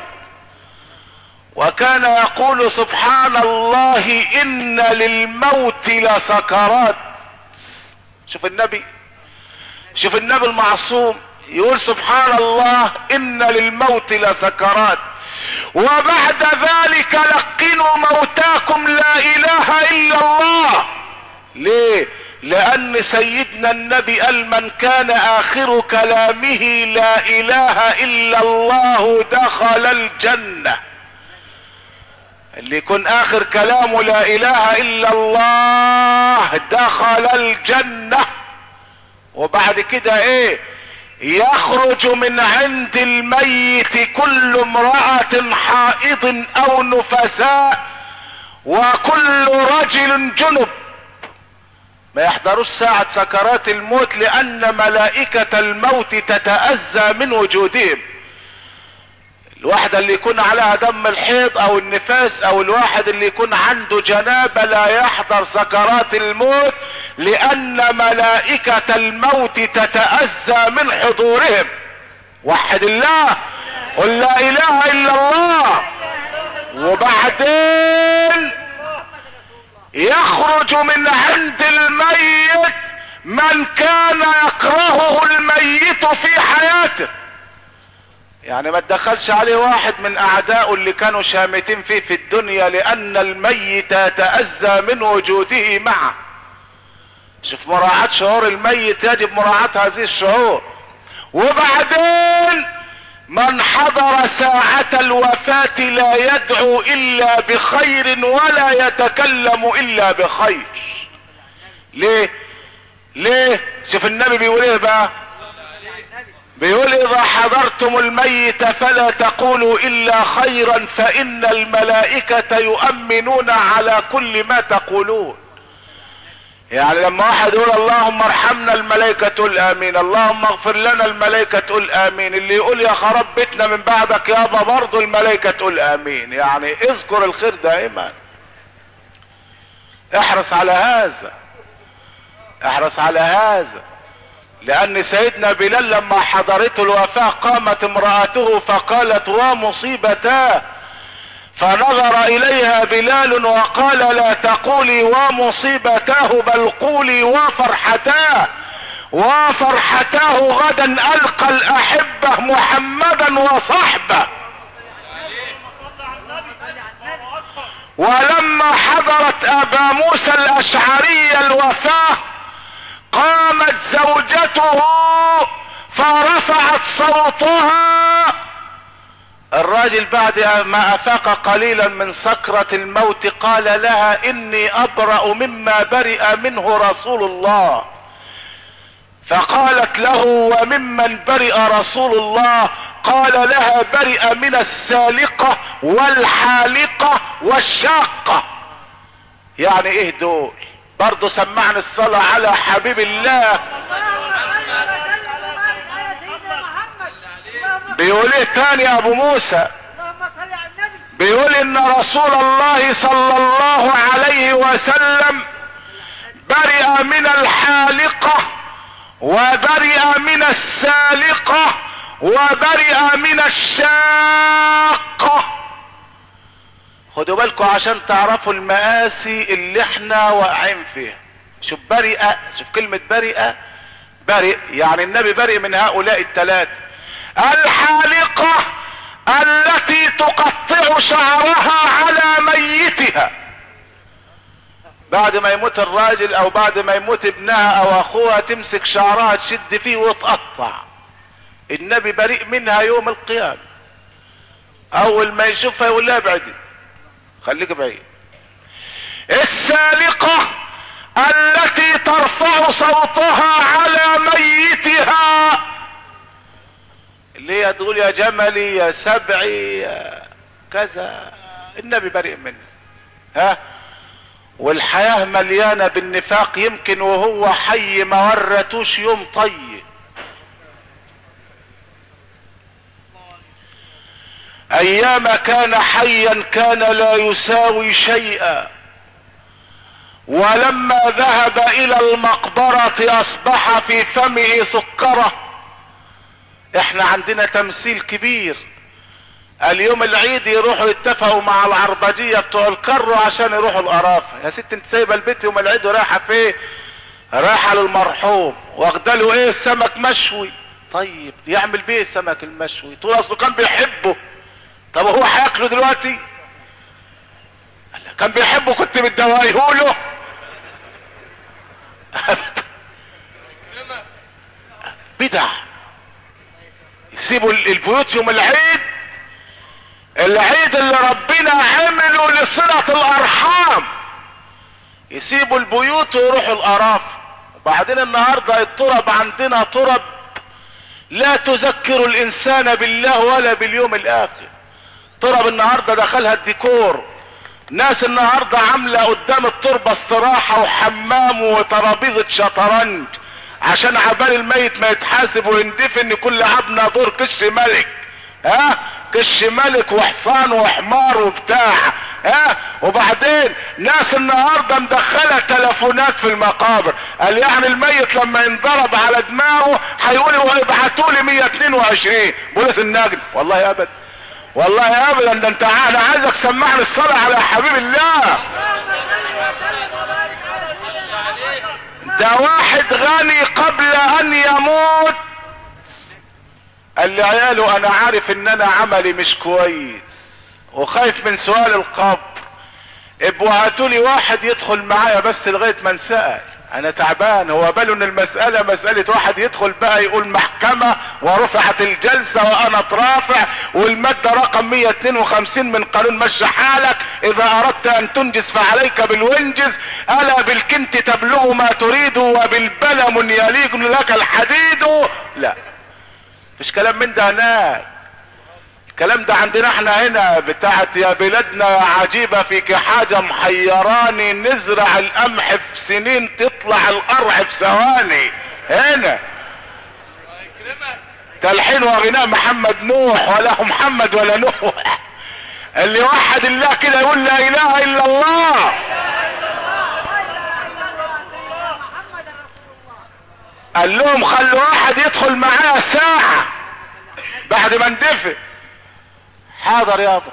Speaker 2: وكان يقول سبحان الله ان للموت لسكرات شوف النبي شوف النبي المعصوم يقول سبحان الله ان للموت لسكرات وبعد ذلك لقنوا موتاكم لا اله الا الله ليه لان سيدنا النبي قال من كان اخر كلامه لا اله الا الله دخل الجنة اللي يكون اخر كلامه لا اله الا الله دخل الجنة وبعد كده ايه يخرج من عند الميت كل امرأة حائض او نفساء وكل رجل جنب ما يحضروش ساعة سكرات الموت لان ملائكة الموت تتأذى من وجودهم الواحدة اللي يكون عليها دم الحيض او النفاس او الواحد اللي يكون عنده جنابة لا يحضر سكرات الموت لان ملائكة الموت تتأذى من حضورهم وحد الله قل لا اله الا الله وبعدين يخرج من عند الميت من كان يكرهه الميت في حياته يعني ما تدخلش عليه واحد من اعدائه اللي كانوا شامتين فيه في الدنيا لان الميت يتأذى من وجوده معه شوف مراعاة شعور الميت يجب مراعاة هذه الشعور وبعدين من حضر ساعة الوفاة لا يدعو الا بخير ولا يتكلم الا بخير ليه ليه شوف النبي بيقول ايه بقى بيقول اذا حضرتم الميت فلا تقولوا الا خيرا فان الملائكة يؤمنون على كل ما تقولون يعني لما واحد يقول اللهم ارحمنا الملائكة تقول امين اللهم اغفر لنا الملائكة تقول امين اللي يقول يا خراب بيتنا من بعدك يابا برضه الملائكة تقول امين يعني اذكر الخير دائما احرص على هذا احرص على هذا لان سيدنا بلال لما حضرته الوفاة قامت امرأته فقالت ومصيبتاه فنظر اليها بلال وقال لا تقولي ومصيبتاه بل قولي وفرحتاه وفرحتاه غدا القى الاحبة محمدا وصحبه ولما حضرت ابا موسى الاشعري الوفاة قامت زوجته فرفعت صوتها الراجل بعد ما افاق قليلا من سكرة الموت قال لها اني ابرأ مما برئ منه رسول الله فقالت له وممن برئ رسول الله قال لها برئ من السالقة والحالقة والشاقة يعني ايه دول برضو سمعني الصلاة على حبيب الله بيقول ايه تاني يا ابو موسى
Speaker 4: اللهم صل على النبي
Speaker 2: بيقول ان رسول الله صلى الله عليه وسلم برئ من الحالقة وبرئ من السالقة وبرئ من الشاقة خدوا بالكم عشان تعرفوا المآسي اللي احنا واقعين فيها شوف برئ شوف كلمة برئ برئ يعني النبي برئ من هؤلاء الثلاث الحالقة التي تقطع شعرها على ميتها بعد ما يموت الراجل او بعد ما يموت ابنها او اخوها تمسك شعرها تشد فيه وتقطع النبي بريء منها يوم القيامة اول ما يشوفها يقول لها ابعدي خليك بعيد السالقة التي ترفع صوتها على ميتها اللي هي تقول يا جملي يا سبعي يا كذا النبي بريء منه ها والحياة مليانة بالنفاق يمكن وهو حي ما ورتوش يوم طيب ايام كان حيا كان لا يساوي شيئا ولما ذهب الى المقبرة اصبح في فمه سكرة احنا عندنا تمثيل كبير اليوم العيد يروحوا يتفقوا مع العربجية بتوع الكرو عشان يروحوا القرافة يا ست انت سايبه البيت يوم العيد ورايحة فين رايحة للمرحوم واخده له ايه السمك مشوي طيب يعمل بيه السمك المشوي تقول اصله كان بيحبه طب هو هياكله دلوقتي قال لك كان بيحبه كنت بتدوقيه له بدع يسيبوا البيوت يوم العيد العيد اللي ربنا عمله لصلة الارحام يسيبوا البيوت ويروحوا الاراف وبعدين النهاردة الترب عندنا ترب لا تذكر الانسان بالله ولا باليوم الاخر ترب النهاردة دخلها الديكور ناس النهاردة عاملة قدام التربة استراحة وحمام وترابيزة شطرنج عشان عبال الميت ما يتحاسب ويندفن يكون لعبنا دور كش ملك ها كش ملك وحصان وحمار وبتاع ها وبعدين ناس النهارده مدخله تلفونات في المقابر قال يعني الميت لما ينضرب على دماغه هيقولوا ابعتوا لي 122 بوليس النجم والله ابدا والله ابدا ده انت انا عايزك سمعني الصلاه على حبيب الله ده واحد غني قبل ان يموت قال لعياله انا عارف ان انا عملي مش كويس وخايف من سؤال القبر ابقوا هاتوا لي واحد يدخل معايا بس لغايه ما انسال انا تعبان هو باله ان المسألة مسألة واحد يدخل بقى يقول محكمة ورفعت الجلسة وانا اترافع والمادة رقم 152 من قانون مشي حالك اذا اردت ان تنجز فعليك بالونجز الا بالكنت تبلغ ما تريد وبالبلم يليق لك الحديد لا مفيش كلام من ده هناك الكلام ده عندنا احنا هنا بتاعت يا بلادنا يا عجيبة فيك حاجة محيراني نزرع القمح في سنين تطلع القرع في ثواني هنا تلحين وغناء محمد نوح ولا هو محمد ولا نوح اللي وحد الله كده يقول لا اله الا الله
Speaker 4: محمد رسول الله
Speaker 2: قال لهم خلوا واحد يدخل معايا ساعة بعد ما اندفن حاضر يابا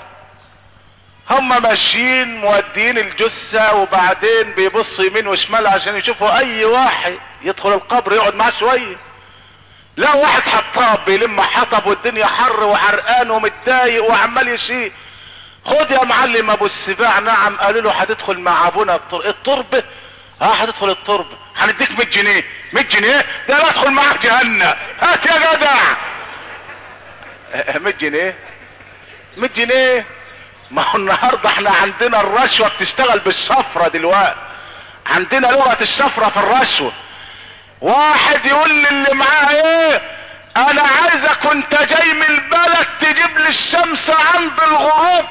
Speaker 2: هم ماشيين مودين الجثة وبعدين بيبصوا يمين وشمال عشان يشوفوا اي واحد يدخل القبر يقعد معاه شوية لا واحد حطاب بيلم حطب والدنيا حر وعرقان ومتضايق وعمال يشيل خد يا معلم ابو السباع نعم قالوا له هتدخل مع ابونا التر- التربة اه هتدخل التربة هنديك 100 جنيه 100 جنيه ده انا ادخل معاك جهنم هات يا جدع آه، 100 جنيه 100 جنيه ما هو النهارده احنا عندنا الرشوه بتشتغل بالشفره دلوقتي عندنا لغه الشفره في الرشوه واحد يقول لي اللي معاه ايه انا عايزك وانت جاي من البلد تجيب لي الشمس عند الغروب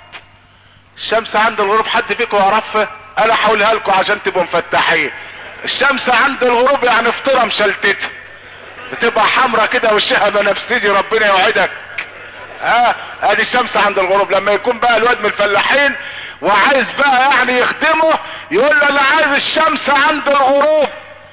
Speaker 2: الشمس عند الغروب حد فيكم يعرفها انا هقولها لكم عشان تبقوا مفتحين الشمس عند الغروب يعني فطيره مشلتته بتبقى حمرا كده وشها بنفسجي ربنا يوعدك اه ادي الشمس عند الغروب لما يكون بقى الواد من الفلاحين وعايز بقى يعني يخدمه يقول له انا عايز الشمس عند الغروب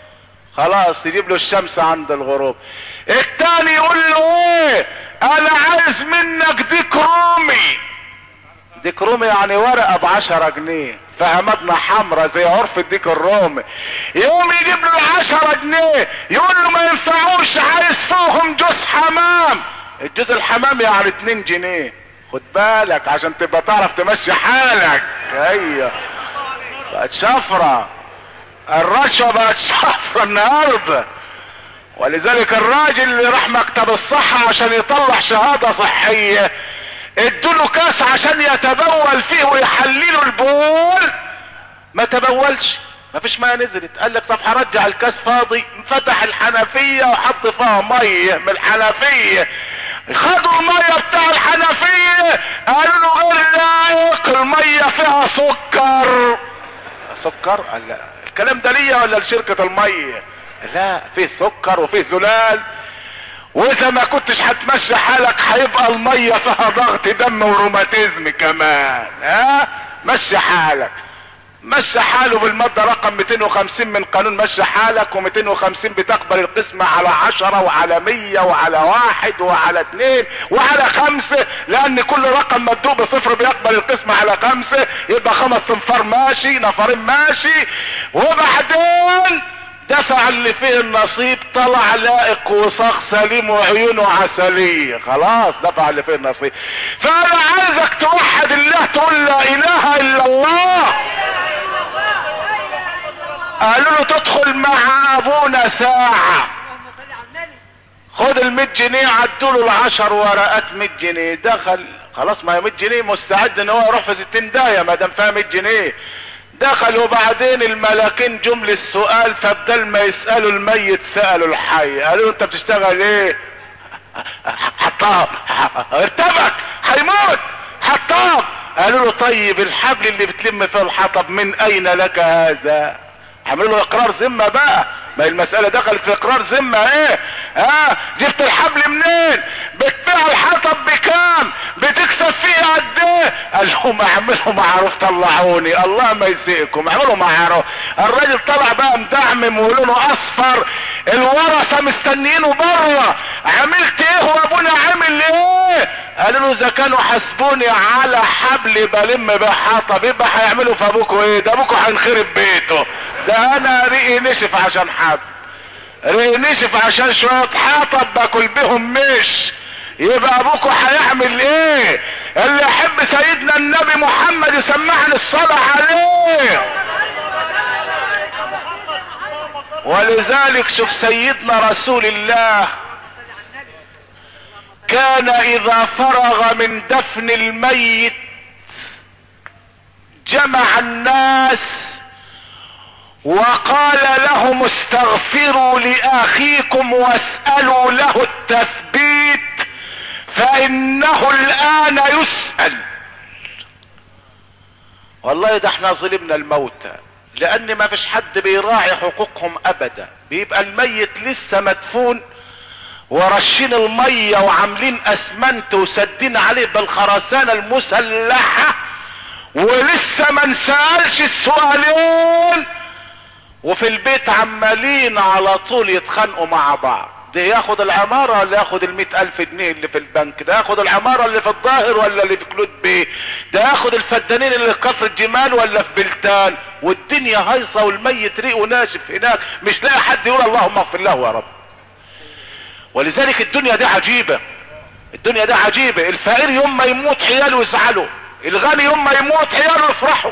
Speaker 2: خلاص يجيب له الشمس عند الغروب التاني يقول له ايه انا عايز منك ديك رومي ديك رومي يعني ورقة بعشرة جنيه فهمتنا حمرا زي عرف الديك الرومي يقوم يجيب له العشرة جنيه يقول له ما ينفعوش عايز فوقهم جوز حمام الجوز الحمام يعني اتنين جنيه خد بالك عشان تبقى تعرف تمشي حالك ايوه بقت شفرة الرشوة بقت شفرة النهاردة ولذلك الراجل اللي راح مكتب الصحة عشان يطلع شهادة صحية ادوله كاس عشان يتبول فيه ويحللوا البول ما تبولش ما فيش ميه نزلت قال لك طب هرجع الكاس فاضي فتح الحنفية وحط فيها مية من الحنفية خدوا المية بتاع الحنفية قالوا له غير لائق المية فيها سكر سكر قال لا الكلام ده ليا ولا لشركة المية لا فيه سكر وفيه زلال واذا ما كنتش هتمشي حالك هيبقى المية فيها ضغط دم وروماتيزم كمان ها مشي حالك مشي حاله بالمادة رقم 250 من قانون مشي حالك و250 بتقبل القسمة على 10 وعلى 100 وعلى واحد وعلى اثنين وعلى خمسة لان كل رقم مبدوء بصفر بيقبل القسمة على خمسة يبقى خمس انفار ماشي نفرين ماشي وبعدين دفع اللي فيه النصيب طلع لائق وصاغ سليم وعيونه عسلية خلاص دفع اللي فيه النصيب فانا عايزك توحد الله تقول لا اله الا الله قالوا له تدخل مع ابونا ساعة
Speaker 4: اللهم صل على النبي
Speaker 2: خد ال 100 جنيه عدوا له العشر ورقات 100 جنيه دخل خلاص ما هي 100 جنيه مستعد ان هو يروح في 60 دايه ما دام فيها 100 جنيه دخل وبعدين الملاكين جم للسؤال فبدل ما يسالوا الميت سالوا الحي قالوا له انت بتشتغل ايه حطاب ارتبك هيموت حطاب قالوا له طيب الحبل اللي بتلم فيه الحطب من اين لك هذا عملوا له اقرار ذمه بقى ما هي المساله دخلت في اقرار ذمه ايه ها آه جبت الحبل منين بتبيع الحطب بكام بتكسب فيه قد ايه قال لهم اعملوا معروف طلعوني الله ما يسيئكم اعملوا معروف الراجل طلع بقى مدعمم ولونه اصفر الورثه مستنيينه بره عملت ايه وابونا عامل ايه قالوا له اذا كانوا حاسبوني على حبل بلم بحطب يبقى هيعملوا في ابوكوا ايه ده ابوكوا هينخرب بيته ده انا ريقي نشف عشان حب ريقي نشف عشان شوية حطب باكل بيهم مش يبقى ابوكوا هيعمل ايه اللي يحب سيدنا النبي محمد يسمعني الصلاة عليه ولذلك شوف سيدنا رسول الله كان اذا فرغ من دفن الميت جمع الناس وقال لهم استغفروا لاخيكم واسالوا له التثبيت فانه الان يسال والله ده احنا ظلمنا الموتى لان ما فيش حد بيراعي حقوقهم ابدا بيبقى الميت لسه مدفون ورشين المية وعاملين اسمنت وسدين عليه بالخرسانة المسلحة ولسه ما نسألش السؤالين وفي البيت عمالين على طول يتخانقوا مع بعض ده ياخد العمارة ولا ياخد المئة الف جنيه اللي في البنك ده ياخد العمارة اللي في الظاهر ولا اللي في كلود بيه ده ياخد الفدانين اللي في كفر الجمال ولا في بلتان والدنيا هايصة والميت ريقه ناشف هناك مش لاقي حد يقول اللهم اغفر له يا رب ولذلك الدنيا دي عجيبة الدنيا دي عجيبة الفقير يوم ما يموت عياله يزعلوا الغني يوم ما يموت عياله يفرحوا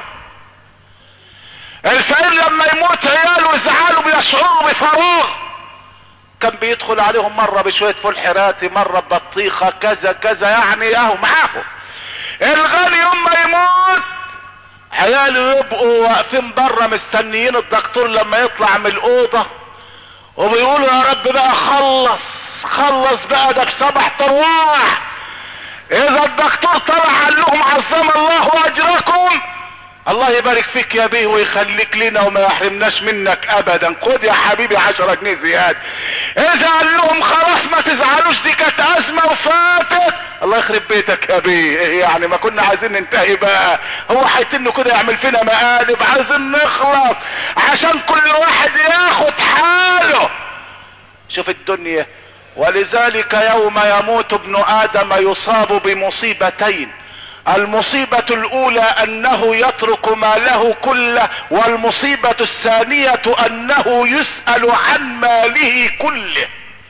Speaker 2: الفقير لما يموت عياله يزعلوا بيشعروا بفراغ كان بيدخل عليهم مرة بشوية فول حراتي مرة ببطيخة كذا كذا يعني اهو معاهم الغني يوم ما يموت عياله يبقوا واقفين بره مستنيين الدكتور لما يطلع من الأوضة وبيقولوا يا رب بقى خلص خلص بقى ده بسبع ارواح اذا الدكتور طلع قال لهم عظم الله اجركم الله يبارك فيك يا بيه ويخليك لنا وما يحرمناش منك ابدا خد يا حبيبي عشرة جنيه زيادة اذا قال لهم خلاص ما تزعلوش دي كانت ازمة وفاتت الله يخرب بيتك يا بيه ايه يعني ما كنا عايزين ننتهي بقى هو حيتنه كده يعمل فينا مقالب عايزين نخلص عشان كل واحد ياخد حاله شوف الدنيا ولذلك يوم يموت ابن ادم يصاب بمصيبتين المصيبة الاولى انه يترك ماله كله والمصيبة الثانية انه يسأل عن ماله كله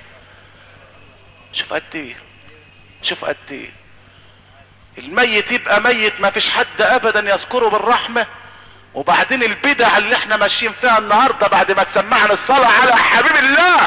Speaker 2: شوف قد ايه شوف قد ايه الميت يبقى ميت ما فيش حد ابدا يذكره بالرحمة وبعدين البدع اللي احنا ماشيين فيها النهاردة بعد ما تسمعنا الصلاة على حبيب الله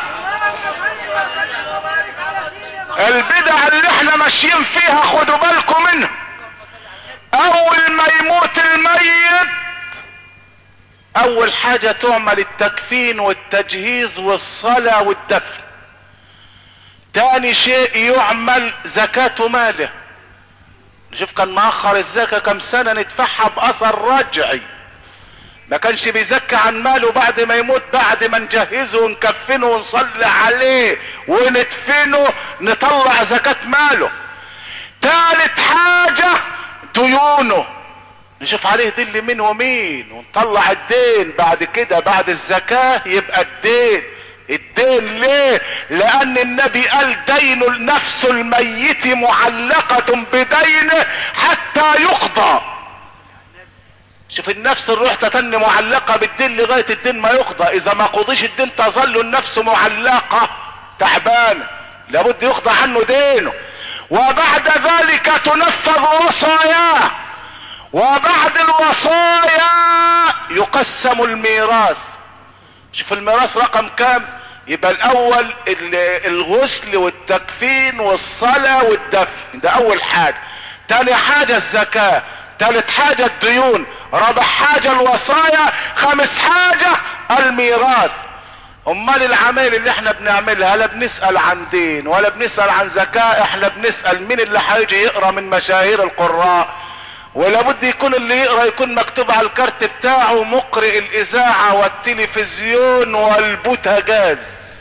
Speaker 2: البدع اللي احنا ماشيين فيها خدوا بالكم منها اول ما يموت الميت اول حاجة تعمل التكفين والتجهيز والصلاة والدفن تاني شيء يعمل زكاة ماله شوف كان مأخر الزكاة كم سنة ندفعها بأثر رجعي ما كانش بيزكى عن ماله بعد ما يموت بعد ما نجهزه ونكفنه ونصلي عليه وندفنه نطلع زكاة ماله تالت حاجة ديونه نشوف عليه دل مين ومين ونطلع الدين بعد كده بعد الزكاة يبقى الدين الدين ليه لان النبي قال دين نفس الميت معلقة بدينه حتى يقضى شوف النفس الروح تتن معلقة بالدين لغاية الدين ما يقضى اذا ما قضيش الدين تظل النفس معلقة تعبانة لابد يقضى عنه دينه وبعد ذلك تنفذ وصاياه وبعد الوصايا يقسم الميراث شوف الميراث رقم كام يبقى الاول الغسل والتكفين والصلاة والدفن ده اول حاجة تاني حاجة الزكاة تالت حاجة الديون رابع حاجة الوصايا خامس حاجة الميراث امال العمايل اللي احنا بنعملها لا بنسأل عن دين ولا بنسأل عن زكاة احنا بنسأل مين اللي هيجي يقرا من مشاهير القراء ولابد يكون اللي يقرا يكون مكتوب على الكارت بتاعه مقرئ الاذاعة والتلفزيون والبوتاجاز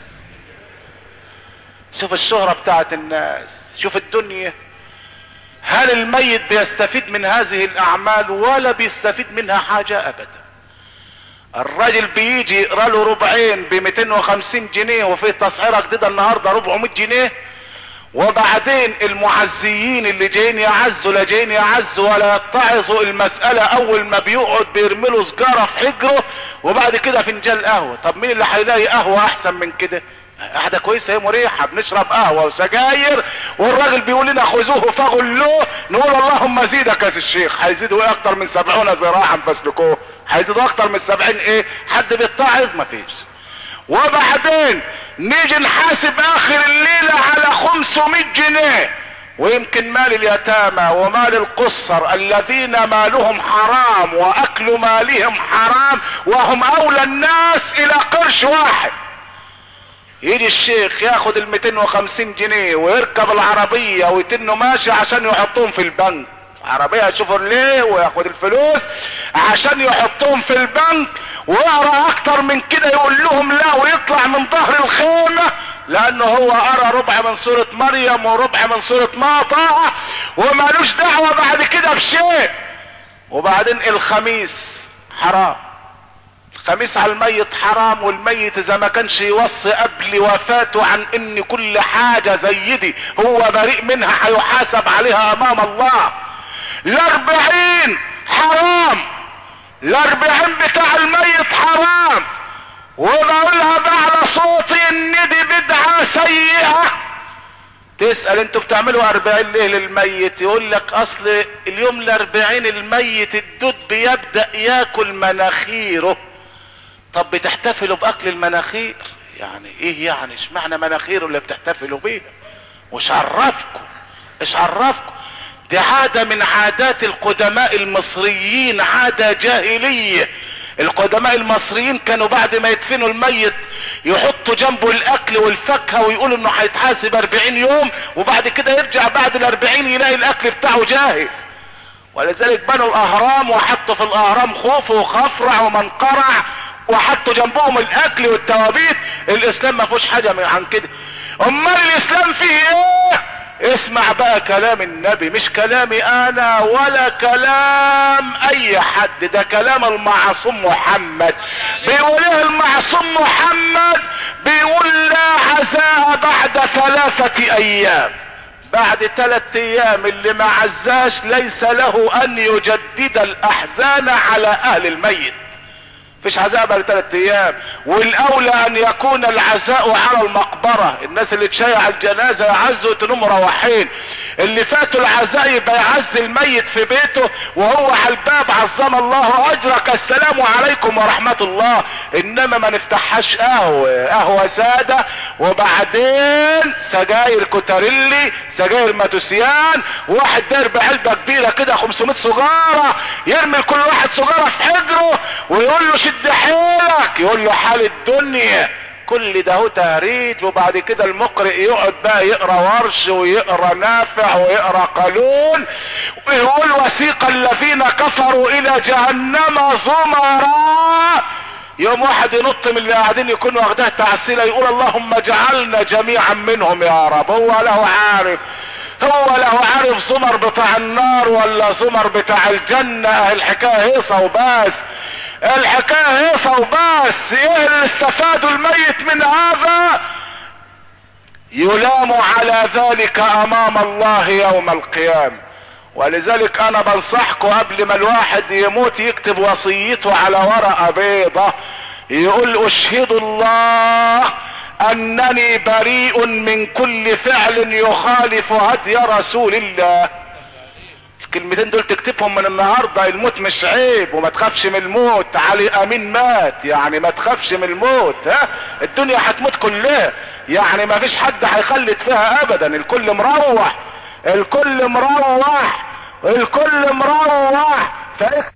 Speaker 2: شوف الشهرة بتاعت الناس شوف الدنيا هل الميت بيستفيد من هذه الاعمال ولا بيستفيد منها حاجة ابدا الراجل بيجي يقرا له ربعين ب 250 جنيه وفي تسعيره جديده النهارده 400 جنيه وبعدين المعزيين اللي جايين يعزوا لا جايين يعزوا ولا يتعظوا المسألة اول ما بيقعد بيرملوا سجارة في حجره وبعد كده فنجان قهوة طب مين اللي هيلاقي قهوة احسن من كده قاعدة كويسة هي مريحة بنشرب قهوة وسجاير والراجل بيقول لنا خذوه فغلوه نقول اللهم زيدك يا الشيخ هيزيدوا ايه اكتر من سبعون ذراعا فاسلكوه هيزيدوا اكتر من سبعين ايه حد بيتعظ مفيش وبعدين نيجي نحاسب اخر الليلة على 500 جنيه ويمكن مال اليتامى ومال القصر الذين مالهم حرام واكل مالهم حرام وهم اولى الناس الى قرش واحد يجي الشيخ ياخد ال 250 جنيه ويركب العربية ويتنه ماشي عشان يحطهم في البنك عربية شوفر ليه وياخد الفلوس عشان يحطهم في البنك ويقرا اكتر من كده يقول لهم لا ويطلع من ظهر الخيمة لانه هو قرا ربع من سورة مريم وربع من سورة ما طاعة ومالوش دعوة بعد كده بشيء وبعدين الخميس حرام الخميس على الميت حرام والميت اذا ما كانش يوصي قبل وفاته عن ان كل حاجة زي دي هو بريء منها هيحاسب عليها امام الله الاربعين حرام الاربعين بتاع الميت حرام وبقولها بأعلى صوتي ان دي بدعة سيئة تسأل انتوا بتعملوا اربعين ليه للميت يقول لك اصل اليوم الاربعين الميت الدود بيبدأ ياكل مناخيره طب بتحتفلوا باكل المناخير يعني ايه يعني اشمعنى مناخيره اللي بتحتفلوا بيها وش عرفكم ايش عرفكم دي عادة من عادات القدماء المصريين عادة جاهلية القدماء المصريين كانوا بعد ما يدفنوا الميت يحطوا جنبه الاكل والفاكهه ويقولوا انه هيتحاسب 40 يوم وبعد كده يرجع بعد ال 40 يلاقي الاكل بتاعه جاهز ولذلك بنوا الاهرام وحطوا في الاهرام خوف وخفرع ومنقرع وحطوا جنبهم الاكل والتوابيت الاسلام ما فيهوش حاجه من عن كده امال الاسلام فيه ايه اسمع بقى كلام النبي مش كلامي انا ولا كلام اي حد ده كلام المعصوم محمد بيقول ايه المعصوم محمد بيقول لا عزاء بعد ثلاثة ايام بعد ثلاث ايام اللي ما عزاش ليس له ان يجدد الاحزان على اهل الميت فيش عزاء بعد ثلاث ايام والاولى ان يكون العزاء على المقبرة الناس اللي تشيع الجنازة يعزوا تنوم مروحين اللي فاتوا العزاء يبقى يعز الميت في بيته وهو على الباب عظم الله اجرك السلام عليكم ورحمة الله انما ما نفتحهاش قهوة قهوة سادة وبعدين سجاير كوتاريلي سجاير ماتوسيان واحد داير بعلبة كبيرة كده 500 سجارة يرمي لكل واحد سجارة في حجره ويقول له شد حيلك يقول له حال الدنيا كل ده هو تهريج وبعد كده المقرئ يقعد بقى يقرا ورش ويقرا نافع ويقرا قانون ويقول وسيق الذين كفروا الى جهنم زمرا يوم واحد ينط من اللي قاعدين يكونوا واخداه تعسيله يقول اللهم اجعلنا جميعا منهم يا رب هو له عارف هو له عارف زمر بتاع النار ولا زمر بتاع الجنة الحكاية هيصة وبس الحكاية هيصة وبس ايه اللي استفادوا الميت من هذا يلام على ذلك امام الله يوم القيامة ولذلك انا بنصحكم قبل ما الواحد يموت يكتب وصيته على ورقة بيضة يقول اشهد الله انني بريء من كل فعل يخالف هدي رسول الله الكلمتين دول تكتبهم من النهارده الموت مش عيب وما تخافش من الموت علي امين مات يعني ما تخافش من الموت ها الدنيا هتموت كلها يعني ما فيش حد هيخلد فيها ابدا الكل مروح الكل مروح الكل مروح فاكتب